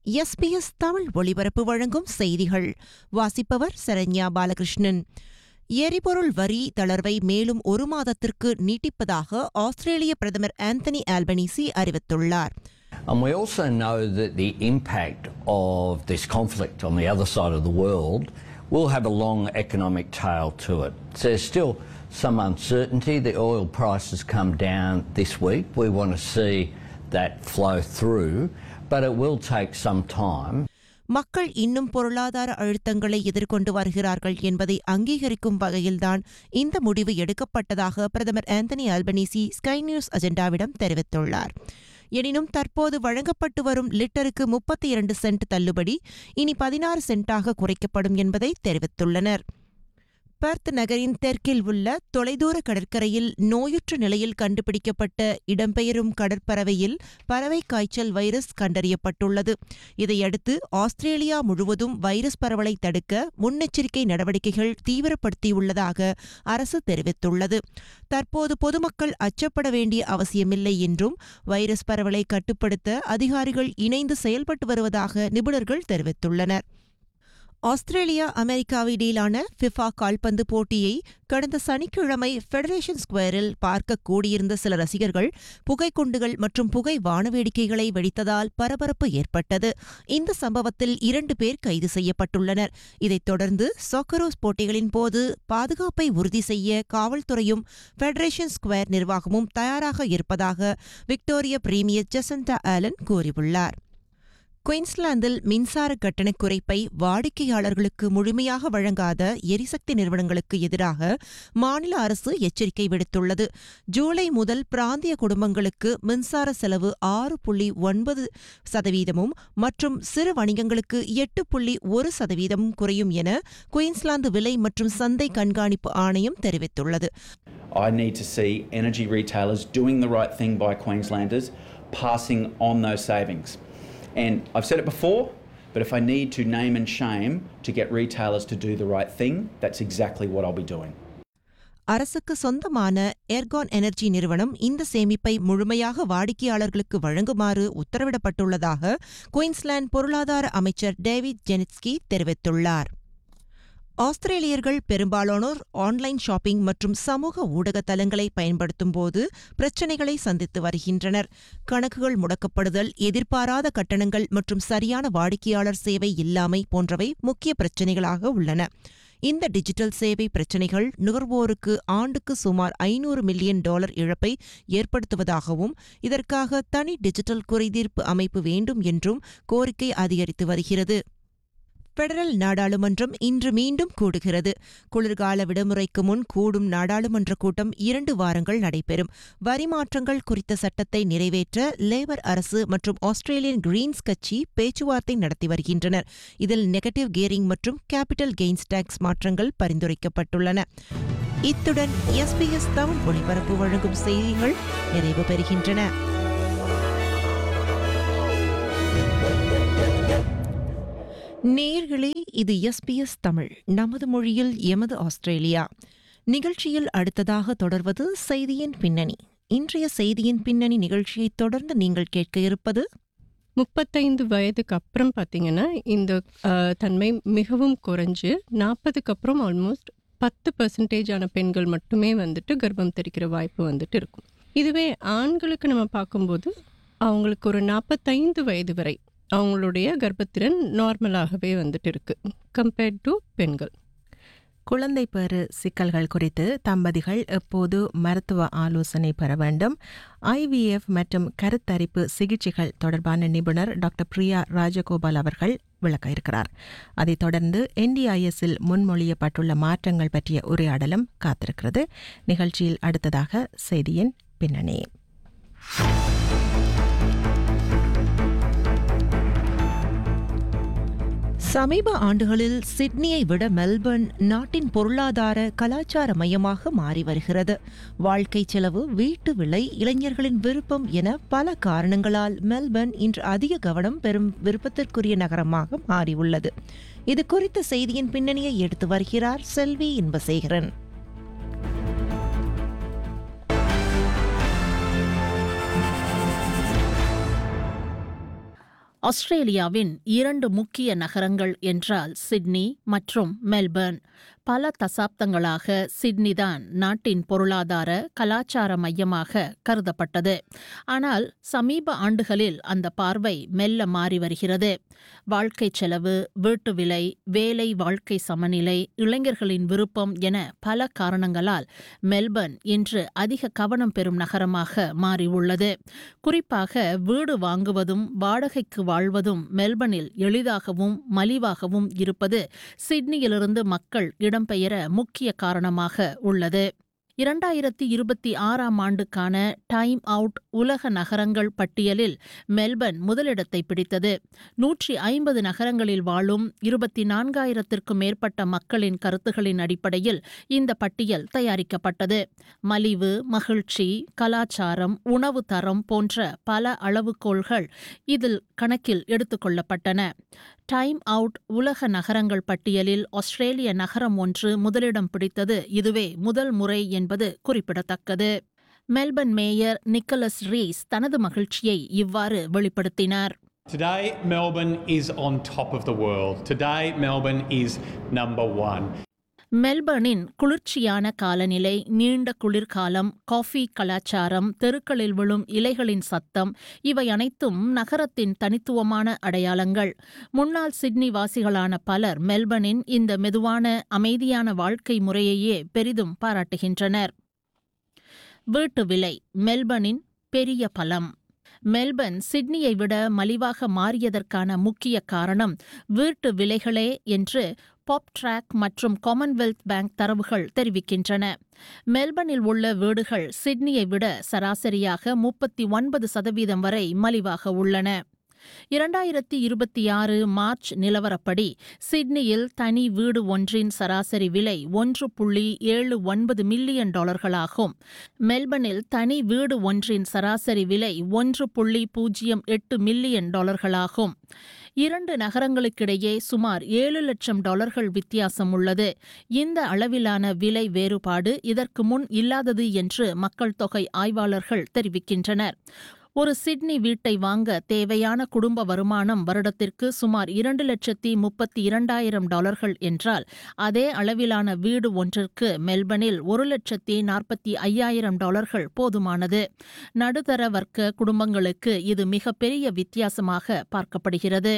SBS Tamil ஒளிபரப்பு வழங்கும் செய்திகள் வாசிப்பவர் சரண்யா பாலகிருஷ்ணன் எரிபொருள் வரி தளர்வை மேலும் ஒரு மாதத்திற்கு நீட்டிப்பதாக ஆஸ்திரேலிய பிரதமர் ஆந்தனி ஆல்பனீசி அறிவித்துள்ளார் And we also know that the impact of this conflict on the other side of the world will have a long economic tail to it. So there's still some uncertainty. The oil prices come down this week. We want to see that flow through, but it will take some time. மக்கள் இன்னும் பொருளாதார அழுத்தங்களை எதிர்கொண்டு வருகிறார்கள் என்பதை அங்கீகரிக்கும் வகையில்தான் இந்த முடிவு எடுக்கப்பட்டதாக பிரதமர் ஆந்தனி ஆல்பனீசி ஸ்கை நியூஸ் அஜெண்டாவிடம் தெரிவித்துள்ளார் எனினும் தற்போது வழங்கப்பட்டு வரும் லிட்டருக்கு முப்பத்தி இரண்டு சென்ட் தள்ளுபடி இனி பதினாறு சென்ட்டாக குறைக்கப்படும் என்பதை தெரிவித்துள்ளனர் பெர்த் நகரின் தெற்கில் உள்ள தொலைதூர கடற்கரையில் நோயுற்ற நிலையில் கண்டுபிடிக்கப்பட்ட இடம்பெயரும் கடற்பறவையில் பறவை காய்ச்சல் வைரஸ் கண்டறியப்பட்டுள்ளது இதையடுத்து ஆஸ்திரேலியா முழுவதும் வைரஸ் பரவலை தடுக்க முன்னெச்சரிக்கை நடவடிக்கைகள் தீவிரப்படுத்தியுள்ளதாக அரசு தெரிவித்துள்ளது தற்போது பொதுமக்கள் அச்சப்பட வேண்டிய அவசியமில்லை என்றும் வைரஸ் பரவலை கட்டுப்படுத்த அதிகாரிகள் இணைந்து செயல்பட்டு வருவதாக நிபுணர்கள் தெரிவித்துள்ளனர் ஆஸ்திரேலியா அமெரிக்காவு இடையிலான ஃபிஃபா கால்பந்து போட்டியை கடந்த சனிக்கிழமை ஃபெடரேஷன் ஸ்கொயரில் பார்க்க கூடியிருந்த சில ரசிகர்கள் புகைக்குண்டுகள் மற்றும் புகை வானவேடிக்கைகளை வெடித்ததால் பரபரப்பு ஏற்பட்டது இந்த சம்பவத்தில் இரண்டு பேர் கைது செய்யப்பட்டுள்ளனர் இதைத் தொடர்ந்து சொக்கரோஸ் போட்டிகளின் போது பாதுகாப்பை உறுதி செய்ய காவல்துறையும் ஃபெடரேஷன் ஸ்கொயர் நிர்வாகமும் தயாராக இருப்பதாக விக்டோரிய பிரீமியர் ஜெசண்டா ஆலன் கூறியுள்ளார் குயின்ஸ்லாந்தில் மின்சார கட்டண குறைப்பை வாடிக்கையாளர்களுக்கு முழுமையாக வழங்காத எரிசக்தி நிறுவனங்களுக்கு எதிராக மாநில அரசு எச்சரிக்கை விடுத்துள்ளது ஜூலை முதல் பிராந்திய குடும்பங்களுக்கு மின்சார செலவு ஆறு புள்ளி ஒன்பது சதவீதமும் மற்றும் சிறு வணிகங்களுக்கு எட்டு புள்ளி ஒரு சதவீதமும் குறையும் என குயின்ஸ்லாந்து விலை மற்றும் சந்தை கண்காணிப்பு ஆணையம் தெரிவித்துள்ளது I need to see energy retailers doing the right thing by Queenslanders, passing on those savings. And I've said it before, but if I need to name and shame to get retailers to do the right thing, that's exactly what I'll be doing. அரசுக்கு சொந்தமான Ircon energy நிறுவனம் இந்த சேமிப்பை முழுமையாக வாடிக்கையாளர்களுக்கு வழங்குமாறு உத்தரவிடப்பட்டுள்ளதாக Queensland பொருளாதார அமைச்சர் டேவிட் ஜெனிட்ஸ்கி தெரிவித்துள்ளார் ஆஸ்திரேலியர்கள் பெரும்பாலானோர் ஆன்லைன் ஷாப்பிங் மற்றும் சமூக ஊடக தளங்களை பயன்படுத்தும் போது பிரச்சினைகளை சந்தித்து வருகின்றனர் கணக்குகள் முடக்கப்படுதல் எதிர்பாராத கட்டணங்கள் மற்றும் சரியான வாடிக்கையாளர் சேவை இல்லாமை போன்றவை முக்கிய பிரச்சினைகளாக உள்ளன இந்த டிஜிட்டல் சேவை பிரச்சினைகள் நுகர்வோருக்கு ஆண்டுக்கு சுமார் ஐநூறு மில்லியன் டாலர் இழப்பை ஏற்படுத்துவதாகவும் இதற்காக தனி டிஜிட்டல் குறைதீர்ப்பு அமைப்பு வேண்டும் என்றும் கோரிக்கை அதிகரித்து வருகிறது பெடரல் நாடாளுமன்றம் இன்று மீண்டும் கூடுகிறது குளிர்கால விடுமுறைக்கு முன் கூடும் நாடாளுமன்ற கூட்டம் இரண்டு வாரங்கள் நடைபெறும் வரி மாற்றங்கள் குறித்த சட்டத்தை நிறைவேற்ற லேபர் அரசு மற்றும் ஆஸ்திரேலியன் கிரீன்ஸ் கட்சி பேச்சுவார்த்தை நடத்தி வருகின்றனர் இதில் நெகட்டிவ் கியரிங் மற்றும் கேபிட்டல் கெய்ன்ஸ் டாக்ஸ் மாற்றங்கள் பரிந்துரைக்கப்பட்டுள்ளன இத்துடன் எஸ்பிஎஸ் தமிழ் ஒளிபரப்பு வழங்கும் செய்திகள் நிறைவு பெறுகின்றன நேர்களே இது எஸ்பிஎஸ் தமிழ் நமது மொழியில் எமது ஆஸ்திரேலியா நிகழ்ச்சியில் அடுத்ததாக தொடர்வது செய்தியின் பின்னணி இன்றைய செய்தியின் பின்னணி நிகழ்ச்சியை தொடர்ந்து நீங்கள் கேட்க இருப்பது முப்பத்தைந்து வயதுக்கு அப்புறம் பார்த்தீங்கன்னா இந்த அஹ், தன்மை மிகவும் குறைஞ்சு நாற்பதுக்கு அப்புறம் ஆல்மோஸ்ட் பத்து பர்சன்டேஜான பெண்கள் மட்டுமே வந்துட்டு கர்ப்பம் தெரிக்கிற வாய்ப்பு வந்துட்டு இருக்கும் இதுவே ஆண்களுக்கு நம்ம பார்க்கும்போது அவங்களுக்கு ஒரு நாற்பத்தைந்து வயது வரை அவங்களுடைய கர்ப்பத்திறன் நார்மலாகவே வந்துட்டு இருக்கு கம்பேர்ட் டு பெண்கள் குழந்தை பெறு சிக்கல்கள் குறித்து தம்பதிகள் எப்போது மருத்துவ ஆலோசனை பெற வேண்டும் ஐவிஎஃப் மற்றும் கருத்தரிப்பு சிகிச்சைகள் தொடர்பான நிபுணர் டாக்டர் பிரியா ராஜகோபால் அவர்கள் விளக்க இருக்கிறார் அதைத் தொடர்ந்து என்டிஐஎஸ்ஸில் முன்மொழியப்பட்டுள்ள மாற்றங்கள் பற்றிய உரையாடலும் காத்திருக்கிறது நிகழ்ச்சியில் அடுத்ததாக செய்தியின் பின்னணி சமீப ஆண்டுகளில் சிட்னியை விட மெல்பர்ன் நாட்டின் பொருளாதார கலாச்சார மையமாக மாறி வருகிறது வாழ்க்கை செலவு வீட்டு விலை இளைஞர்களின் விருப்பம் என பல காரணங்களால் மெல்பர்ன் இன்று அதிக கவனம் பெறும் விருப்பத்திற்குரிய நகரமாக மாறியுள்ளது இது குறித்த செய்தியின் பின்னணியை எடுத்து வருகிறார் செல்வி இன்பசேகரன் ஆஸ்திரேலியாவின் இரண்டு முக்கிய நகரங்கள் என்றால் சிட்னி மற்றும் மெல்பர்ன் பல தசாப்தங்களாக சிட்னிதான் நாட்டின் பொருளாதார கலாச்சார மையமாக கருதப்பட்டது ஆனால் சமீப ஆண்டுகளில் அந்த பார்வை மெல்ல மாறி வருகிறது வாழ்க்கை செலவு வீட்டு விலை வேலை வாழ்க்கை சமநிலை இளைஞர்களின் விருப்பம் என பல காரணங்களால் மெல்பர்ன் இன்று அதிக கவனம் பெறும் நகரமாக மாறியுள்ளது குறிப்பாக வீடு வாங்குவதும் வாடகைக்கு வாழ்வதும் மெல்பர்னில் எளிதாகவும் மலிவாகவும் இருப்பது சிட்னியிலிருந்து மக்கள் இடம்பெயர முக்கிய காரணமாக உள்ளது இரண்டாயிரத்தி இருபத்தி ஆறாம் ஆண்டுக்கான டைம் அவுட் உலக நகரங்கள் பட்டியலில் மெல்பர்ன் முதலிடத்தை பிடித்தது நூற்றி ஐம்பது நகரங்களில் வாழும் இருபத்தி நான்காயிரத்திற்கும் மேற்பட்ட மக்களின் கருத்துகளின் அடிப்படையில் இந்த பட்டியல் தயாரிக்கப்பட்டது மலிவு மகிழ்ச்சி கலாச்சாரம் உணவு தரம் போன்ற பல அளவுகோல்கள் இதில் கணக்கில் எடுத்துக்கொள்ளப்பட்டன டைம் அவுட் உலக நகரங்கள் பட்டியலில் ஆஸ்திரேலிய நகரம் ஒன்று முதலிடம் பிடித்தது இதுவே முதல் முறை என்பது குறிப்பிடத்தக்கது மெல்பர்ன் மேயர் நிக்கலஸ் ரீஸ் தனது மகிழ்ச்சியை இவ்வாறு வெளிப்படுத்தினார் Today, Melbourne is on top of the world. Today, Melbourne is number one. மெல்பர்னின் குளிர்ச்சியான காலநிலை நீண்ட குளிர்காலம் காஃபி கலாச்சாரம் தெருக்களில் விழும் இலைகளின் சத்தம் இவை அனைத்தும் நகரத்தின் தனித்துவமான அடையாளங்கள் முன்னாள் சிட்னி வாசிகளான பலர் மெல்பர்னின் இந்த மெதுவான அமைதியான வாழ்க்கை முறையையே பெரிதும் பாராட்டுகின்றனர் வீட்டு விலை மெல்பர்னின் பெரிய பலம் மெல்பர்ன் சிட்னியை விட மலிவாக மாறியதற்கான முக்கிய காரணம் வீட்டு விலைகளே என்று பாப் ட்ராக் மற்றும் காமன்வெல்த் பேங்க் தரவுகள் தெரிவிக்கின்றன மெல்பர்னில் உள்ள வீடுகள் சிட்னியை விட சராசரியாக முப்பத்தி ஒன்பது சதவீதம் வரை மலிவாக உள்ளன இரண்டாயிரத்தி இருபத்தி ஆறு மார்ச் நிலவரப்படி சிட்னியில் தனி வீடு ஒன்றின் சராசரி விலை ஒன்று புள்ளி ஏழு ஒன்பது மில்லியன் டாலர்களாகும் மெல்பர்னில் தனி வீடு ஒன்றின் சராசரி விலை ஒன்று புள்ளி பூஜ்ஜியம் எட்டு மில்லியன் டாலர்களாகும் இரண்டு நகரங்களுக்கிடையே சுமார் ஏழு லட்சம் டாலர்கள் வித்தியாசம் உள்ளது இந்த அளவிலான விலை வேறுபாடு இதற்கு முன் இல்லாதது என்று மக்கள் தொகை ஆய்வாளர்கள் தெரிவிக்கின்றனர் ஒரு சிட்னி வீட்டை வாங்க தேவையான குடும்ப வருமானம் வருடத்திற்கு சுமார் இரண்டு லட்சத்தி முப்பத்தி இரண்டாயிரம் டாலர்கள் என்றால் அதே அளவிலான வீடு ஒன்றிற்கு மெல்பர்னில் ஒரு லட்சத்தி நாற்பத்தி ஐயாயிரம் டாலர்கள் போதுமானது நடுத்தர வர்க்க குடும்பங்களுக்கு இது மிகப்பெரிய வித்தியாசமாக பார்க்கப்படுகிறது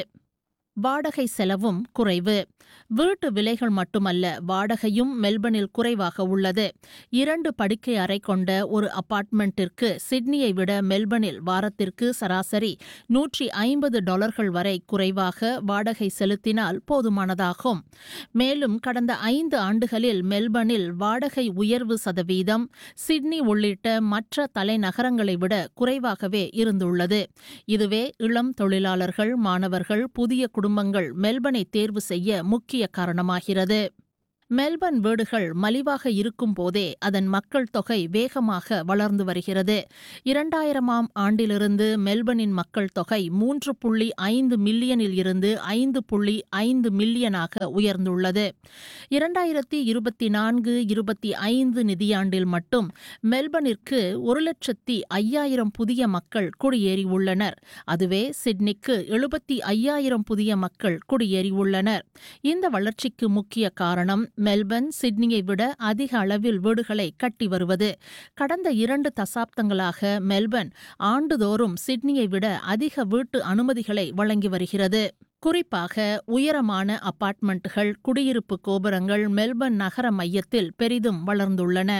வாடகை செலவும் குறைவு வீட்டு விலைகள் மட்டுமல்ல வாடகையும் மெல்பர்னில் குறைவாக உள்ளது இரண்டு படுக்கை அறை கொண்ட ஒரு அபார்ட்மெண்ட்டிற்கு சிட்னியை விட மெல்பர்னில் வாரத்திற்கு சராசரி நூற்றி ஐம்பது டாலர்கள் வரை குறைவாக வாடகை செலுத்தினால் போதுமானதாகும் மேலும் கடந்த ஐந்து ஆண்டுகளில் மெல்பர்னில் வாடகை உயர்வு சதவீதம் சிட்னி உள்ளிட்ட மற்ற தலைநகரங்களை விட குறைவாகவே இருந்துள்ளது இதுவே இளம் தொழிலாளர்கள் மாணவர்கள் புதிய குடும்பங்கள் மெல்பர்னை தேர்வு செய்ய முக்கிய காரணமாகிறது மெல்பர்ன் வீடுகள் மலிவாக இருக்கும் போதே அதன் மக்கள் தொகை வேகமாக வளர்ந்து வருகிறது இரண்டாயிரமாம் ஆண்டிலிருந்து மெல்பர்னின் மக்கள் தொகை மூன்று புள்ளி ஐந்து மில்லியனில் இருந்து ஐந்து புள்ளி ஐந்து மில்லியனாக உயர்ந்துள்ளது இரண்டாயிரத்தி இருபத்தி நான்கு இருபத்தி ஐந்து நிதியாண்டில் மட்டும் மெல்பர்னிற்கு ஒரு லட்சத்தி ஐயாயிரம் புதிய மக்கள் குடியேறியுள்ளனர் அதுவே சிட்னிக்கு எழுபத்தி ஐயாயிரம் புதிய மக்கள் குடியேறியுள்ளனர் இந்த வளர்ச்சிக்கு முக்கிய காரணம் மெல்பர்ன் சிட்னியை விட அதிக அளவில் வீடுகளை கட்டி வருவது கடந்த இரண்டு தசாப்தங்களாக மெல்பர்ன் ஆண்டுதோறும் சிட்னியை விட அதிக வீட்டு அனுமதிகளை வழங்கி வருகிறது குறிப்பாக உயரமான அபார்ட்மெண்ட்டுகள் குடியிருப்பு கோபுரங்கள் மெல்பர்ன் நகர மையத்தில் பெரிதும் வளர்ந்துள்ளன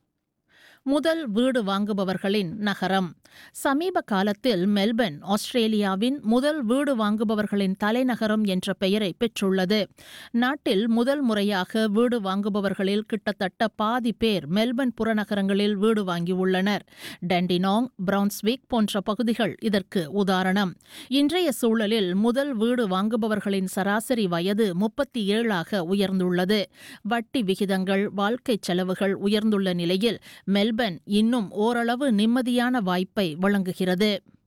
முதல் வீடு வாங்குபவர்களின் நகரம் சமீப காலத்தில் மெல்பர்ன் ஆஸ்திரேலியாவின் முதல் வீடு வாங்குபவர்களின் தலைநகரம் என்ற பெயரை பெற்றுள்ளது நாட்டில் முதல் முறையாக வீடு வாங்குபவர்களில் கிட்டத்தட்ட பாதி பேர் மெல்பர்ன் புறநகரங்களில் வீடு வாங்கியுள்ளனர் டெண்டினாங் பிரவுன்ஸ்விக் போன்ற பகுதிகள் இதற்கு உதாரணம் இன்றைய சூழலில் முதல் வீடு வாங்குபவர்களின் சராசரி வயது முப்பத்தி ஏழாக உயர்ந்துள்ளது வட்டி விகிதங்கள் வாழ்க்கைச் செலவுகள் உயர்ந்துள்ள நிலையில் மெல்பர்ன் இன்னும் ஓரளவு நிம்மதியான வாய்ப்பை வழங்குகிறது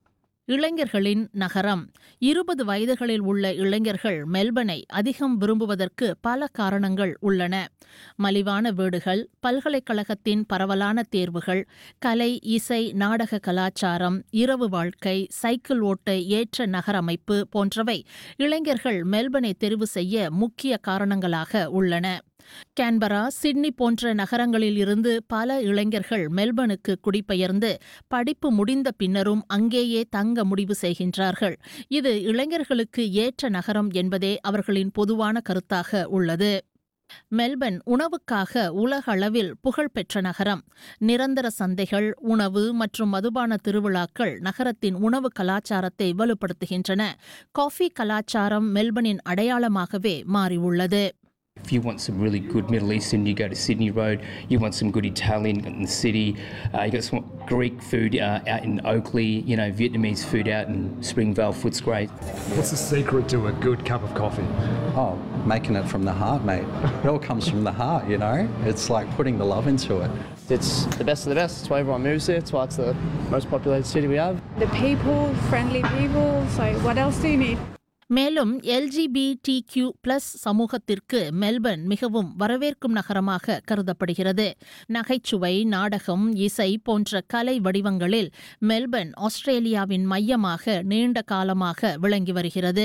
இளைஞர்களின் நகரம் இருபது வயதுகளில் உள்ள இளைஞர்கள் மெல்பனை அதிகம் விரும்புவதற்கு பல காரணங்கள் உள்ளன மலிவான வீடுகள் பல்கலைக்கழகத்தின் பரவலான தேர்வுகள் கலை இசை நாடக கலாச்சாரம் இரவு வாழ்க்கை சைக்கிள் ஓட்ட ஏற்ற நகரமைப்பு போன்றவை இளைஞர்கள் மெல்பனை தெரிவு செய்ய முக்கிய காரணங்களாக உள்ளன கேன்பரா சிட்னி போன்ற நகரங்களில் இருந்து பல இளைஞர்கள் மெல்பனுக்கு குடிபெயர்ந்து படிப்பு முடிந்த பின்னரும் அங்கேயே தங்க முடிவு செய்கின்றார்கள் இது இளைஞர்களுக்கு ஏற்ற நகரம் என்பதே அவர்களின் பொதுவான கருத்தாக உள்ளது மெல்பர்ன் உணவுக்காக உலக அளவில் புகழ்பெற்ற நகரம் நிரந்தர சந்தைகள் உணவு மற்றும் மதுபான திருவிழாக்கள் நகரத்தின் உணவு கலாச்சாரத்தை வலுப்படுத்துகின்றன காஃபி கலாச்சாரம் மெல்பர்னின் அடையாளமாகவே மாறியுள்ளது If you want some really good Middle Eastern, you go to Sydney Road. You want some good Italian in the city. Uh, you got some Greek food uh, out in Oakley. You know, Vietnamese food out in Springvale. Footscray. What's the secret to a good cup of coffee? Oh, making it from the heart, mate. It all comes from the heart, you know? It's like putting the love into it. It's the best of the best. That's why everyone moves here. It's why it's the most populated city we have. The people, friendly people. So, what else do you need? மேலும் LGBTQ plus சமூகத்திற்கு Melbourne மிகவும் வரவேற்கும் நகரமாக கருதப்படுகிறது நகைச்சுவை நாடகம் இசை போன்ற கலை வடிவங்களில் மெல்பர்ன் ஆஸ்திரேலியாவின் மையமாக நீண்ட காலமாக விளங்கி வருகிறது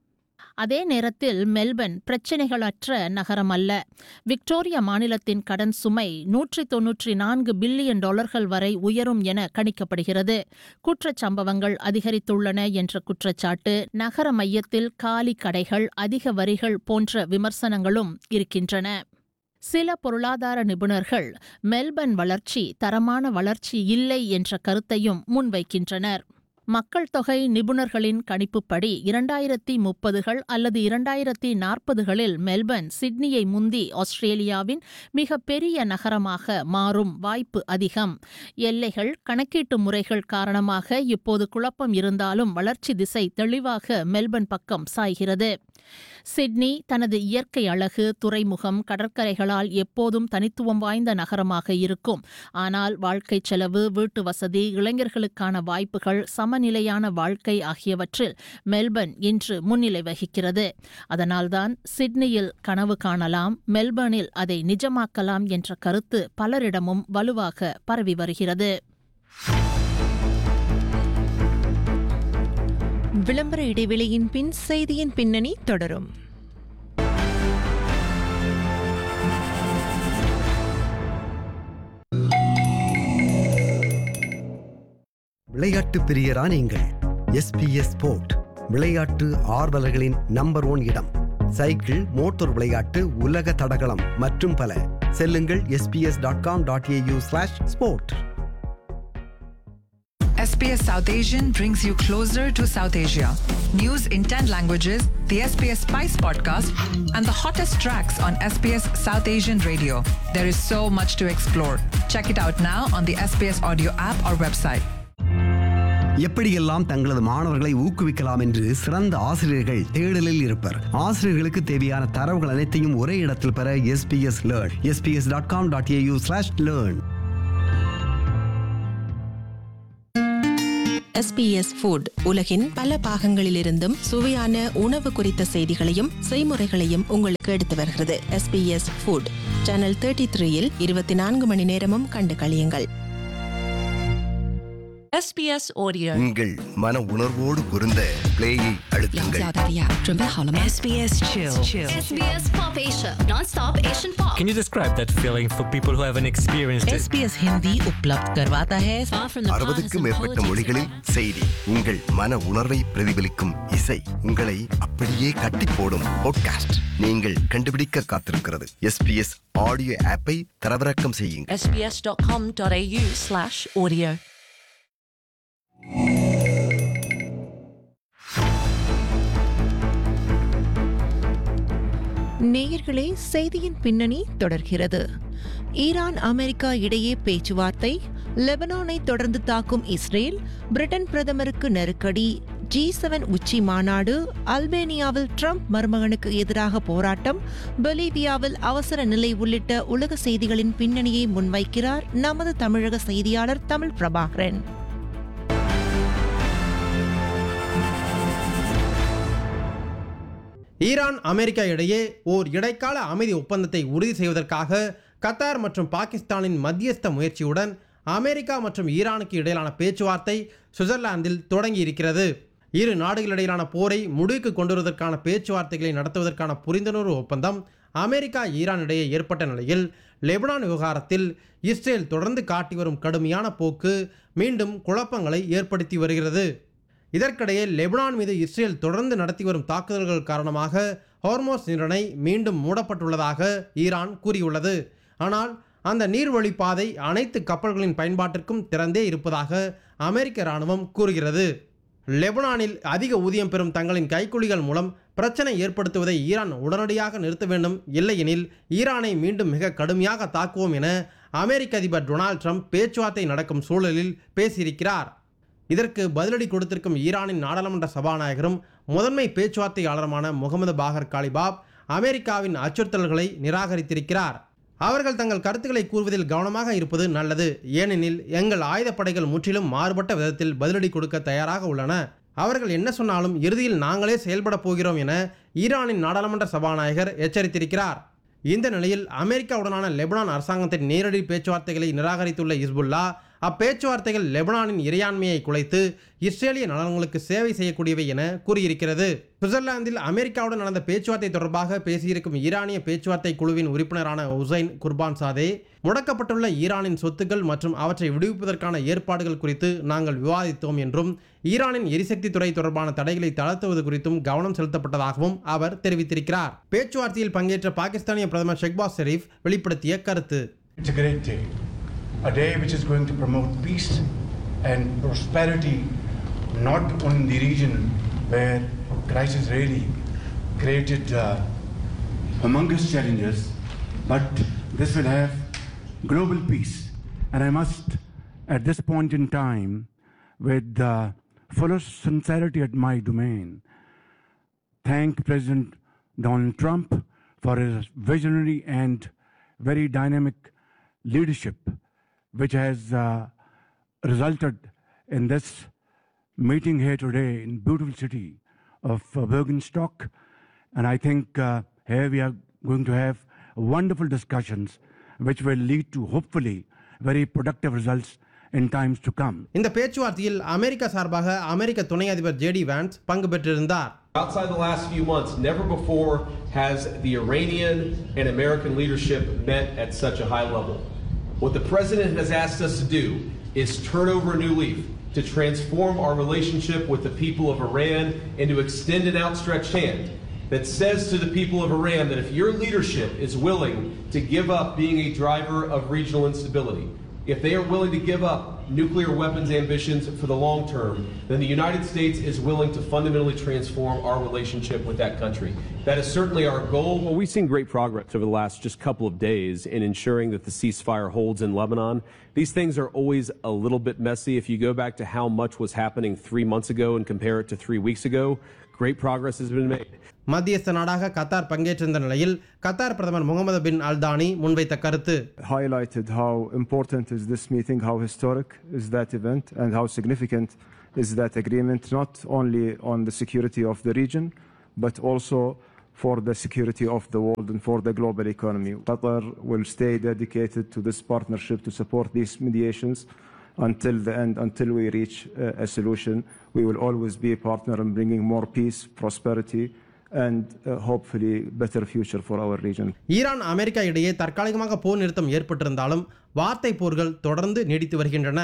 அதே நேரத்தில் மெல்பர்ன் பிரச்சினைகளற்ற நகரம் அல்ல விக்டோரியா மாநிலத்தின் கடன் சுமை நூற்றி தொன்னூற்றி நான்கு பில்லியன் டாலர்கள் வரை உயரும் என கணிக்கப்படுகிறது குற்றச்சம்பவங்கள் அதிகரித்துள்ளன என்ற குற்றச்சாட்டு நகர மையத்தில் காலி கடைகள் அதிக வரிகள் போன்ற விமர்சனங்களும் இருக்கின்றன சில பொருளாதார நிபுணர்கள் மெல்பர்ன் வளர்ச்சி தரமான வளர்ச்சி இல்லை என்ற கருத்தையும் முன்வைக்கின்றனர் மக்கள் தொகை நிபுணர்களின் கணிப்புப்படி இரண்டாயிரத்தி முப்பதுகள் அல்லது இரண்டாயிரத்தி நாற்பதுகளில் மெல்பர்ன் சிட்னியை முந்தி ஆஸ்திரேலியாவின் மிக பெரிய நகரமாக மாறும் வாய்ப்பு அதிகம் எல்லைகள் கணக்கீட்டு முறைகள் காரணமாக இப்போது குழப்பம் இருந்தாலும் வளர்ச்சி திசை தெளிவாக மெல்பர்ன் பக்கம் சாய்கிறது சிட்னி தனது இயற்கை அழகு துறைமுகம் கடற்கரைகளால் எப்போதும் தனித்துவம் வாய்ந்த நகரமாக இருக்கும் ஆனால் வாழ்க்கை செலவு வீட்டு வசதி இளைஞர்களுக்கான வாய்ப்புகள் சமநிலையான வாழ்க்கை ஆகியவற்றில் மெல்பர்ன் இன்று முன்னிலை வகிக்கிறது அதனால்தான் சிட்னியில் கனவு காணலாம் மெல்பர்னில் அதை நிஜமாக்கலாம் என்ற கருத்து பலரிடமும் வலுவாக பரவி வருகிறது விளம்பர இடைவெளியின் பின் செய்தியின் பின்னணி தொடரும் விளையாட்டு பிரியரா நீங்கள் எஸ்பிஎஸ் ஸ்போர்ட் விளையாட்டு ஆர்வலர்களின் நம்பர் ஒன் இடம் சைக்கிள் மோட்டார் விளையாட்டு உலக தடகளம் மற்றும் பல செல்லுங்கள் SBS dot com dot AU slash sport SBS South Asian brings you closer to South Asia. News in 10 languages, the SBS Spice podcast, and the hottest tracks on SBS South Asian radio. There is so much to explore. Check it out now on the SBS audio app or website. எப்படியெல்லாம் தங்களது மாணவர்களை ஊக்குவிக்கலாம் என்று சிறந்த ஆசிரியர்கள் தேடலில் இருப்பர் ஆசிரியர்களுக்கு தேவையான தரவுகள் அனைத்தையும் ஒரே இடத்தில் பெற SBS Learn SBS dot com dot AU slash learn SBS Food உலகின் பல பாகங்களிலிருந்தும் சுவையான உணவு குறித்த செய்திகளையும் செய்முறைகளையும் உங்களுக்கு எடுத்து வருகிறது எஸ்பிஎஸ் ஃபுட் சேனல் தேர்ட்டி த்ரீயில் இருபத்தி நான்கு மணி நேரமும் கண்டு கழியுங்கள் SBS Audio. உங்கள் மன உணர்வோடு பொருந்த பிளேயை அழுத்துங்கள் SBS Chill. SBS Pop Asia, non-stop Asian pop. Can you describe that feeling for people who haven't experienced it? SBS Hindi उपलब्ध करवाता है அறுபதுக்கும் மேற்பட்ட மொழிகளில் செய்தி உங்கள் மன உணர்வை பிரதிபலிக்கும் இசை உங்களை அப்படியே கட்டி போடும் பாட்காஸ்ட் நீங்கள் கண்டுபிடிக்க காத்திருக்கிறது எஸ்பிஎஸ் ஆடியோ ஆப்பை தரவிறக்கம் செய்யுங்கள் SBS.com.au slash audio. நேயர்களே செய்தியின் பின்னணி தொடர்கிறது ஈரான் அமெரிக்கா இடையே பேச்சுவார்த்தை லெபனானை தொடர்ந்து தாக்கும் இஸ்ரேல் பிரிட்டன் பிரதமருக்கு நெருக்கடி ஜி செவன் உச்சி மாநாடு அல்பேனியாவில் ட்ரம்ப் மருமகனுக்கு எதிராக போராட்டம் பொலிவியாவில் அவசர நிலை உள்ளிட்ட உலக செய்திகளின் பின்னணியை முன்வைக்கிறார் நமது தமிழக செய்தியாளர் தமிழ் பிரபாகரன் ஈரான் அமெரிக்கா இடையே ஓர் இடைக்கால அமைதி ஒப்பந்தத்தை உறுதி செய்வதற்காக கத்தார் மற்றும் பாகிஸ்தானின் மத்தியஸ்த முயற்சியுடன் அமெரிக்கா மற்றும் ஈரானுக்கு இடையிலான பேச்சுவார்த்தை சுவிட்சர்லாந்தில் தொடங்கி இருக்கிறது இரு நாடுகளிடையிலான போரை முடிவுக்கு கொண்டுவருவதற்கான பேச்சுவார்த்தைகளை நடத்துவதற்கான புரிந்துணர்வு ஒப்பந்தம் அமெரிக்கா ஈரான் இடையே ஏற்பட்ட நிலையில் லெபனான் விவகாரத்தில் இஸ்ரேல் தொடர்ந்து காட்டி வரும் கடுமையான போக்கு மீண்டும் குழப்பங்களை ஏற்படுத்தி வருகிறது இதற்கிடையே லெபனான் மீது இஸ்ரேல் தொடர்ந்து நடத்தி வரும் தாக்குதல்கள் காரணமாக ஹார்மோஸ் நீரிணை மீண்டும் மூடப்பட்டுள்ளதாக ஈரான் கூறியுள்ளது ஆனால் அந்த நீர்வழிப்பாதை அனைத்து கப்பல்களின் பயன்பாட்டிற்கும் திறந்தே இருப்பதாக அமெரிக்க இராணுவம் கூறுகிறது லெபனானில் அதிக ஊதியம் பெறும் தங்களின் கைக்குலிகள் மூலம் பிரச்சனை ஏற்படுத்துவதை ஈரான் உடனடியாக நிறுத்த வேண்டும் இல்லையெனில் ஈரானை மீண்டும் மிக கடுமையாக தாக்குவோம் என அமெரிக்க அதிபர் டொனால்ட் ட்ரம்ப் பேச்சுவார்த்தை நடக்கும் சூழலில் பேசியிருக்கிறார் இதற்கு பதிலடி கொடுத்திருக்கும் ஈரானின் நாடாளுமன்ற சபாநாயகரும் முதன்மை பேச்சுவார்த்தையாளருமான முகமது பாகர் காலிபாப் அமெரிக்காவின் அச்சுறுத்தல்களை நிராகரித்திருக்கிறார் அவர்கள் தங்கள் கருத்துக்களை கூறுவதில் கவனமாக இருப்பது நல்லது ஏனெனில் எங்கள் ஆயுதப்படைகள் முற்றிலும் மாறுபட்ட விதத்தில் பதிலடி கொடுக்க தயாராக உள்ளன அவர்கள் என்ன சொன்னாலும் இறுதியில் நாங்களே செயல்பட போகிறோம் என ஈரானின் நாடாளுமன்ற சபாநாயகர் எச்சரித்திருக்கிறார் இந்த நிலையில் அமெரிக்காவுடனான லெபனான் அரசாங்கத்தின் நேரடி பேச்சுவார்த்தைகளை நிராகரித்துள்ள இஸ்புல்லா அப்பேச்சுவார்த்தைகள் லெபனானின் இறையாண்மையை குலைத்து இஸ்ரேலிய நலன்களுக்கு சேவை செய்யக்கூடியவை என கூறியிருக்கிறது சுவிட்சர்லாந்தில் அமெரிக்காவுடன் நடந்த பேச்சுவார்த்தை தொடர்பாக பேசியிருக்கும் ஈரானிய பேச்சுவார்த்தை குழுவின் உறுப்பினரான உசைன் குர்பான் சாதே முடக்கப்பட்டுள்ள ஈரானின் சொத்துக்கள் மற்றும் அவற்றை விடுவிப்பதற்கான ஏற்பாடுகள் குறித்து நாங்கள் விவாதித்தோம் என்றும் ஈரானின் எரிசக்தி துறை தொடர்பான தடைகளை தளர்த்துவது குறித்தும் கவனம் செலுத்தப்பட்டதாகவும் அவர் தெரிவித்திருக்கிறார் பேச்சுவார்த்தையில் பங்கேற்ற பாகிஸ்தானிய பிரதமர் ஷெக்பாஸ் ஷெரீப் வெளிப்படுத்திய கருத்து It's a great day, a day which is going to promote peace and prosperity not only in the region where crisis really created uh, humongous challenges, but this will have global peace. And I must, at this point in time, with the fullest sincerity at my domain, thank President Donald Trump for his visionary and very dynamic leadership, which has uh, resulted in this meeting here today in beautiful city of uh, Bergenstock. And I think uh, here we are going to have wonderful discussions, which will lead to hopefully very productive results in times to come. இந்த பேச்சுவார்த்தையில் America சார்பாக அமெரிக்க துணை அதிபர் JD வான்ஸ் பங்கு பெற்றிருந்தார் Outside the last few months, never before has the Iranian and American leadership met at such a high level. What the president has asked us to do is turn over a new leaf, to transform our relationship with the people of Iran and to extend an outstretched hand that says to the people of Iran that if your leadership is willing to give up being a driver of regional instability, if they are willing to give up nuclear weapons ambitions for the long term, then the United States is willing to fundamentally transform our relationship with that country. That is certainly our goal. Well, we've seen great progress over the last just couple of days in ensuring that the ceasefire holds in Lebanon. These things are always a little bit messy. If you go back to how much was happening three months ago and compare it to three weeks ago, great progress has been made. மத்தியஸ்த நாடாக Qatar பங்கேற்றிருந்த நிலையில் Qatar பிரதமர் முகமது பின் Al Thani முன்வைத்த கருத்து highlighted how important is this meeting, how historic is that event, and how significant is that agreement, not only on the security of the region, but also for the security of the world and for the global economy. Qatar will stay dedicated to this partnership to support these mediations until the end, until we reach uh, a solution. We will always be a partner in bringing more peace, prosperity, and uh, hopefully better future for our region. Iran America இடையே தற்காலிகமாக போர் நிறுத்தம் ஏற்பட்டிருந்தாலும் வார்த்தை போர்கள் தொடர்ந்து நீடித்து வருகின்றன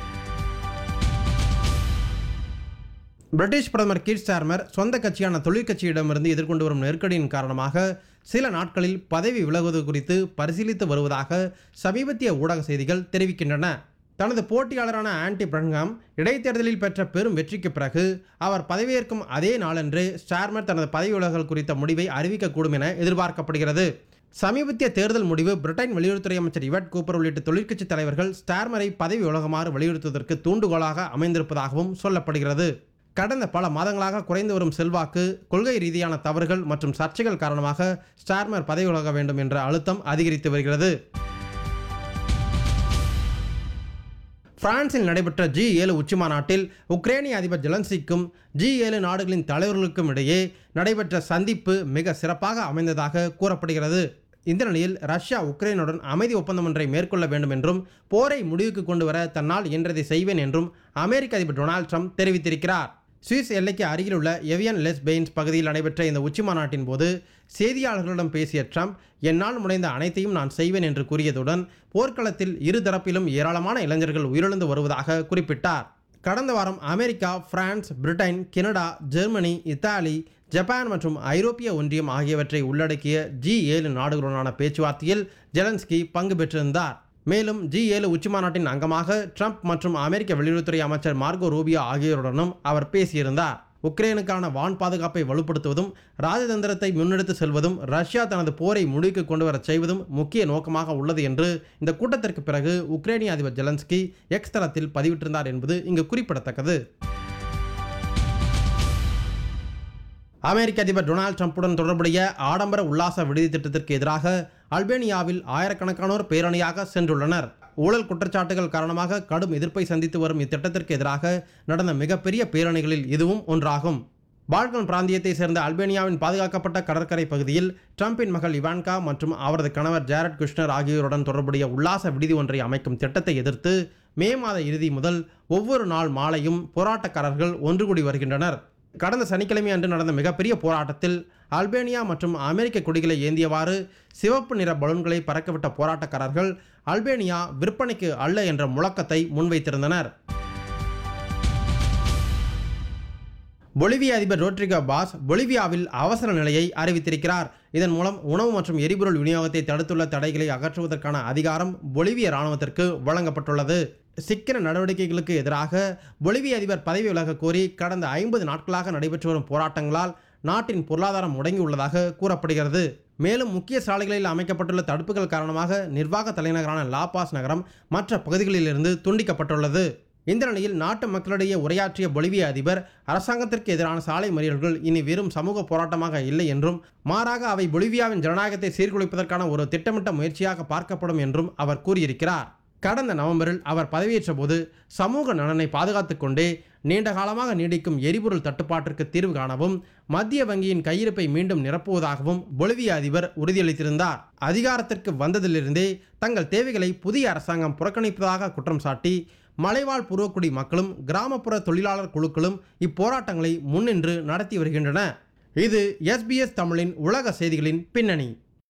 British பிரதமர் கீர் Starmer சொந்த கட்சியான தொழிற்கட்சியிடமிருந்து எதிர்கொண்டு வரும் நெருக்கடியின் காரணமாக சில நாட்களில் பதவி விலகுவது குறித்து பரிசீலித்து வருவதாக சமீபத்திய ஊடக செய்திகள் தெரிவிக்கின்றன தனது போட்டியாளரான ஆன்டி பிரன்ஹாம் இடைத்தேர்தலில் பெற்ற பெரும் வெற்றிக்கு பிறகு அவர் பதவியேற்கும் அதே நாளன்று ஸ்டார்மர் தனது பதவி விலகல் குறித்த முடிவை அறிவிக்கக்கூடும் என எதிர்பார்க்கப்படுகிறது சமீபத்திய தேர்தல் முடிவு பிரிட்டன் வெளியுறவுத்துறை அமைச்சர் இவட் கூப்பர் உள்ளிட்ட தொழிற்கட்சி தலைவர்கள் ஸ்டார்மரை பதவி விலகுமாறு வலியுறுத்துவதற்கு தூண்டுகோலாக அமைந்திருப்பதாகவும் சொல்லப்படுகிறது கடந்த பல மாதங்களாக குறைந்து வரும் செல்வாக்கு கொள்கை ரீதியான தவறுகள் மற்றும் சர்ச்சைகள் காரணமாக ஸ்டார்மர் பதவி விலக வேண்டும் என்ற அழுத்தம் அதிகரித்து வருகிறது பிரான்சில் நடைபெற்ற ஜி ஏழு உச்சி மாநாட்டில் உக்ரைனிய அதிபர் ஜெலன்சிக்கும் ஜி ஏழு நாடுகளின் தலைவர்களுக்கும் இடையே நடைபெற்ற சந்திப்பு மிக சிறப்பாக அமைந்ததாக கூறப்படுகிறது இந்த நிலையில் ரஷ்யா உக்ரைனுடன் அமைதி ஒப்பந்தம் ஒன்றை மேற்கொள்ள வேண்டும் என்றும் போரை முடிவுக்கு கொண்டு வர தன்னால் இன்றதை செய்வேன் என்றும் அமெரிக்க அதிபர் டொனால்ட் ட்ரம்ப் தெரிவித்திருக்கிறார் சுவிஸ் எல்லைக்கு அருகில் உள்ள எவியன் லெஸ் பெயின்ஸ் பகுதியில் நடைபெற்ற இந்த உச்சி மாநாட்டின் போது செய்தியாளர்களிடம் பேசிய ட்ரம்ப் என்னால் முனைந்த அனைத்தையும் நான் செய்வேன் என்று கூறியதுடன் போர்க்களத்தில் இரு தரப்பிலும் ஏராளமான இளைஞர்கள் உயிரிழந்து வருவதாக குறிப்பிட்டார் கடந்த வாரம் America France Britain Canada Germany Italy Japan மற்றும் ஐரோப்பிய ஒன்றியம் ஆகியவற்றை உள்ளடக்கிய ஜி ஏழு நாடுகளுடனான பேச்சுவார்த்தையில் ஜெலன்ஸ்கி பங்கு பெற்றிருந்தார் மேலும் ஜி ஏழு உச்சிமாநாட்டின் அங்கமாக ட்ரம்ப் மற்றும் அமெரிக்க வெளியுறவுத்துறை அமைச்சர் மார்கோ ரூபியோ ஆகியோருடனும் அவர் பேசியிருந்தார் உக்ரைனுக்கான வான் பாதுகாப்பை வலுப்படுத்துவதும் ராஜதந்திரத்தை முன்னெடுத்து செல்வதும் ரஷ்யா தனது போரை முடிவுக்கு கொண்டு வரச் செய்வதும் முக்கிய நோக்கமாக உள்ளது என்று இந்த கூட்டத்திற்கு பிறகு உக்ரைனிய அதிபர் ஜெலன்ஸ்கி எக்ஸ் தளத்தில் பதிவிட்டிருந்தார் என்பது இங்கு குறிப்பிடத்தக்கது அமெரிக்க அதிபர் டொனால்ட் ட்ரம்ப்புடன் தொடர்புடைய ஆடம்பர உல்லாச விடுதி திட்டத்திற்கு எதிராக அல்பேனியாவில் ஆயிரக்கணக்கானோர் பேரணியாக சென்றுள்ளனர் ஊழல் குற்றச்சாட்டுகள் காரணமாக கடும் எதிர்ப்பை சந்தித்து வரும் இத்திட்டத்திற்கு எதிராக நடந்த மிகப்பெரிய பேரணிகளில் இதுவும் ஒன்றாகும் பால்கன் பிராந்தியத்தை சேர்ந்த அல்பேனியாவின் பாதுகாக்கப்பட்ட கடற்கரை பகுதியில் ட்ரம்பின் மகள் இவான்கா மற்றும் அவரது கணவர் ஜாரட் குஷ்னர் ஆகியோருடன் தொடர்புடைய உல்லாச விடுதி ஒன்றை அமைக்கும் திட்டத்தை எதிர்த்து மே மாத இறுதி முதல் ஒவ்வொரு நாள் மாலையும் போராட்டக்காரர்கள் ஒன்று கூடி வருகின்றனர் கடந்த சனிக்கிழமை அன்று நடந்த மிகப்பெரிய போராட்டத்தில் அல்பேனியா மற்றும் அமெரிக்க கொடிகளை ஏந்தியவாறு சிவப்பு நிற பலூன்களை பறக்கவிட்ட போராட்டக்காரர்கள் அல்பேனியா விற்பனைக்கு அல்ல என்ற முழக்கத்தை முன்வைத்திருந்தனர் பொலிவிய அதிபர் ரோட்ரிகோ பாஸ் பொலிவியாவில் அவசர நிலையை அறிவித்திருக்கிறார் இதன் மூலம் உணவு மற்றும் எரிபொருள் விநியோகத்தை தடுத்துள்ள தடைகளை அகற்றுவதற்கான அதிகாரம் பொலிவிய இராணுவத்திற்கு வழங்கப்பட்டுள்ளது சிக்கன நடவடிக்கைகளுக்கு எதிராக பொலிவிய அதிபர் பதவி விலக கோரி கடந்த ஐம்பது நாட்களாக நடைபெற்று வரும் போராட்டங்களால் நாட்டின் பொருளாதாரம் முடங்கியுள்ளதாக கூறப்படுகிறது மேலும் முக்கிய சாலைகளில் அமைக்கப்பட்டுள்ள தடுப்புகள் காரணமாக நிர்வாக தலைநகரான லாபாஸ் நகரம் மற்ற பகுதிகளிலிருந்து துண்டிக்கப்பட்டுள்ளது இந்த நிலையில் நாட்டு மக்களிடையே உரையாற்றிய பொலிவிய அதிபர் அரசாங்கத்திற்கு எதிரான சாலை மறியல்கள் இனி வெறும் சமூக போராட்டமாக இல்லை என்றும் மாறாக அவை பொலிவியாவின் ஜனநாயகத்தை சீர்குலைப்பதற்கான ஒரு திட்டமிட்ட முயற்சியாக பார்க்கப்படும் என்றும் அவர் கூறியிருக்கிறார் கடந்த நவம்பரில் அவர் பதவியேற்ற போது சமூக நலனை பாதுகாத்துக் கொண்டே நீண்ட காலமாக நீடிக்கும் எரிபொருள் தட்டுப்பாட்டிற்கு தீர்வு காணவும் மத்திய வங்கியின் கையிருப்பை மீண்டும் நிரப்புவதாகவும் பொலிவிய அதிபர் உறுதியளித்திருந்தார் அதிகாரத்திற்கு வந்ததிலிருந்தே தங்கள் தேவைகளை புதிய அரசாங்கம் புறக்கணிப்பதாக குற்றம் சாட்டி மலைவாழ் பூர்வக்குடி மக்களும் கிராமப்புற தொழிலாளர் குழுக்களும் இப்போராட்டங்களை முன்னின்று நடத்தி வருகின்றன இது எஸ்பிஎஸ் தமிழின் உலக செய்திகளின் பின்னணி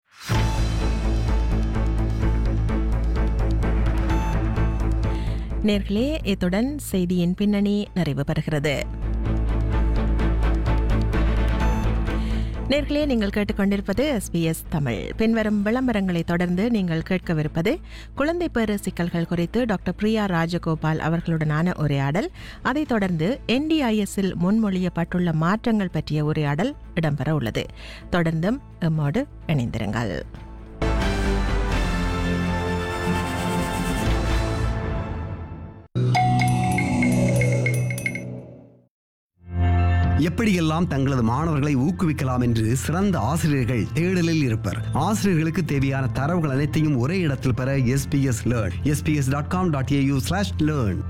நேர்களே இத்துடன் செய்தியின் பின்னணி நிறைவு பெறுகிறது நேர்களே நீங்கள் கேட்டுக்கொண்டிருப்பது எஸ்பிஎஸ் தமிழ் பின்வரும் விளம்பரங்களை தொடர்ந்து நீங்கள் கேட்கவிருப்பது குழந்தை பேறு சிக்கல்கள் குறித்து டாக்டர் பிரியா ராஜகோபால் அவர்களுடனான உரையாடல் அதைத் தொடர்ந்து என்டிஐஎஸ்ஸில் முன்மொழியப்பட்டுள்ள மாற்றங்கள் பற்றிய உரையாடல் இடம்பெற உள்ளது தொடர்ந்தும் எம்மோடு இணைந்திருங்கள் எப்படியெல்லாம் தங்களது மாணவர்களை ஊக்குவிக்கலாம் என்று சிறந்த ஆசிரியர்கள் தேடலில் இருப்பர் ஆசிரியர்களுக்கு தேவையான தரவுகள் அனைத்தையும் ஒரே இடத்தில் பெற SBS Learn SBS dot com dot AU slash learn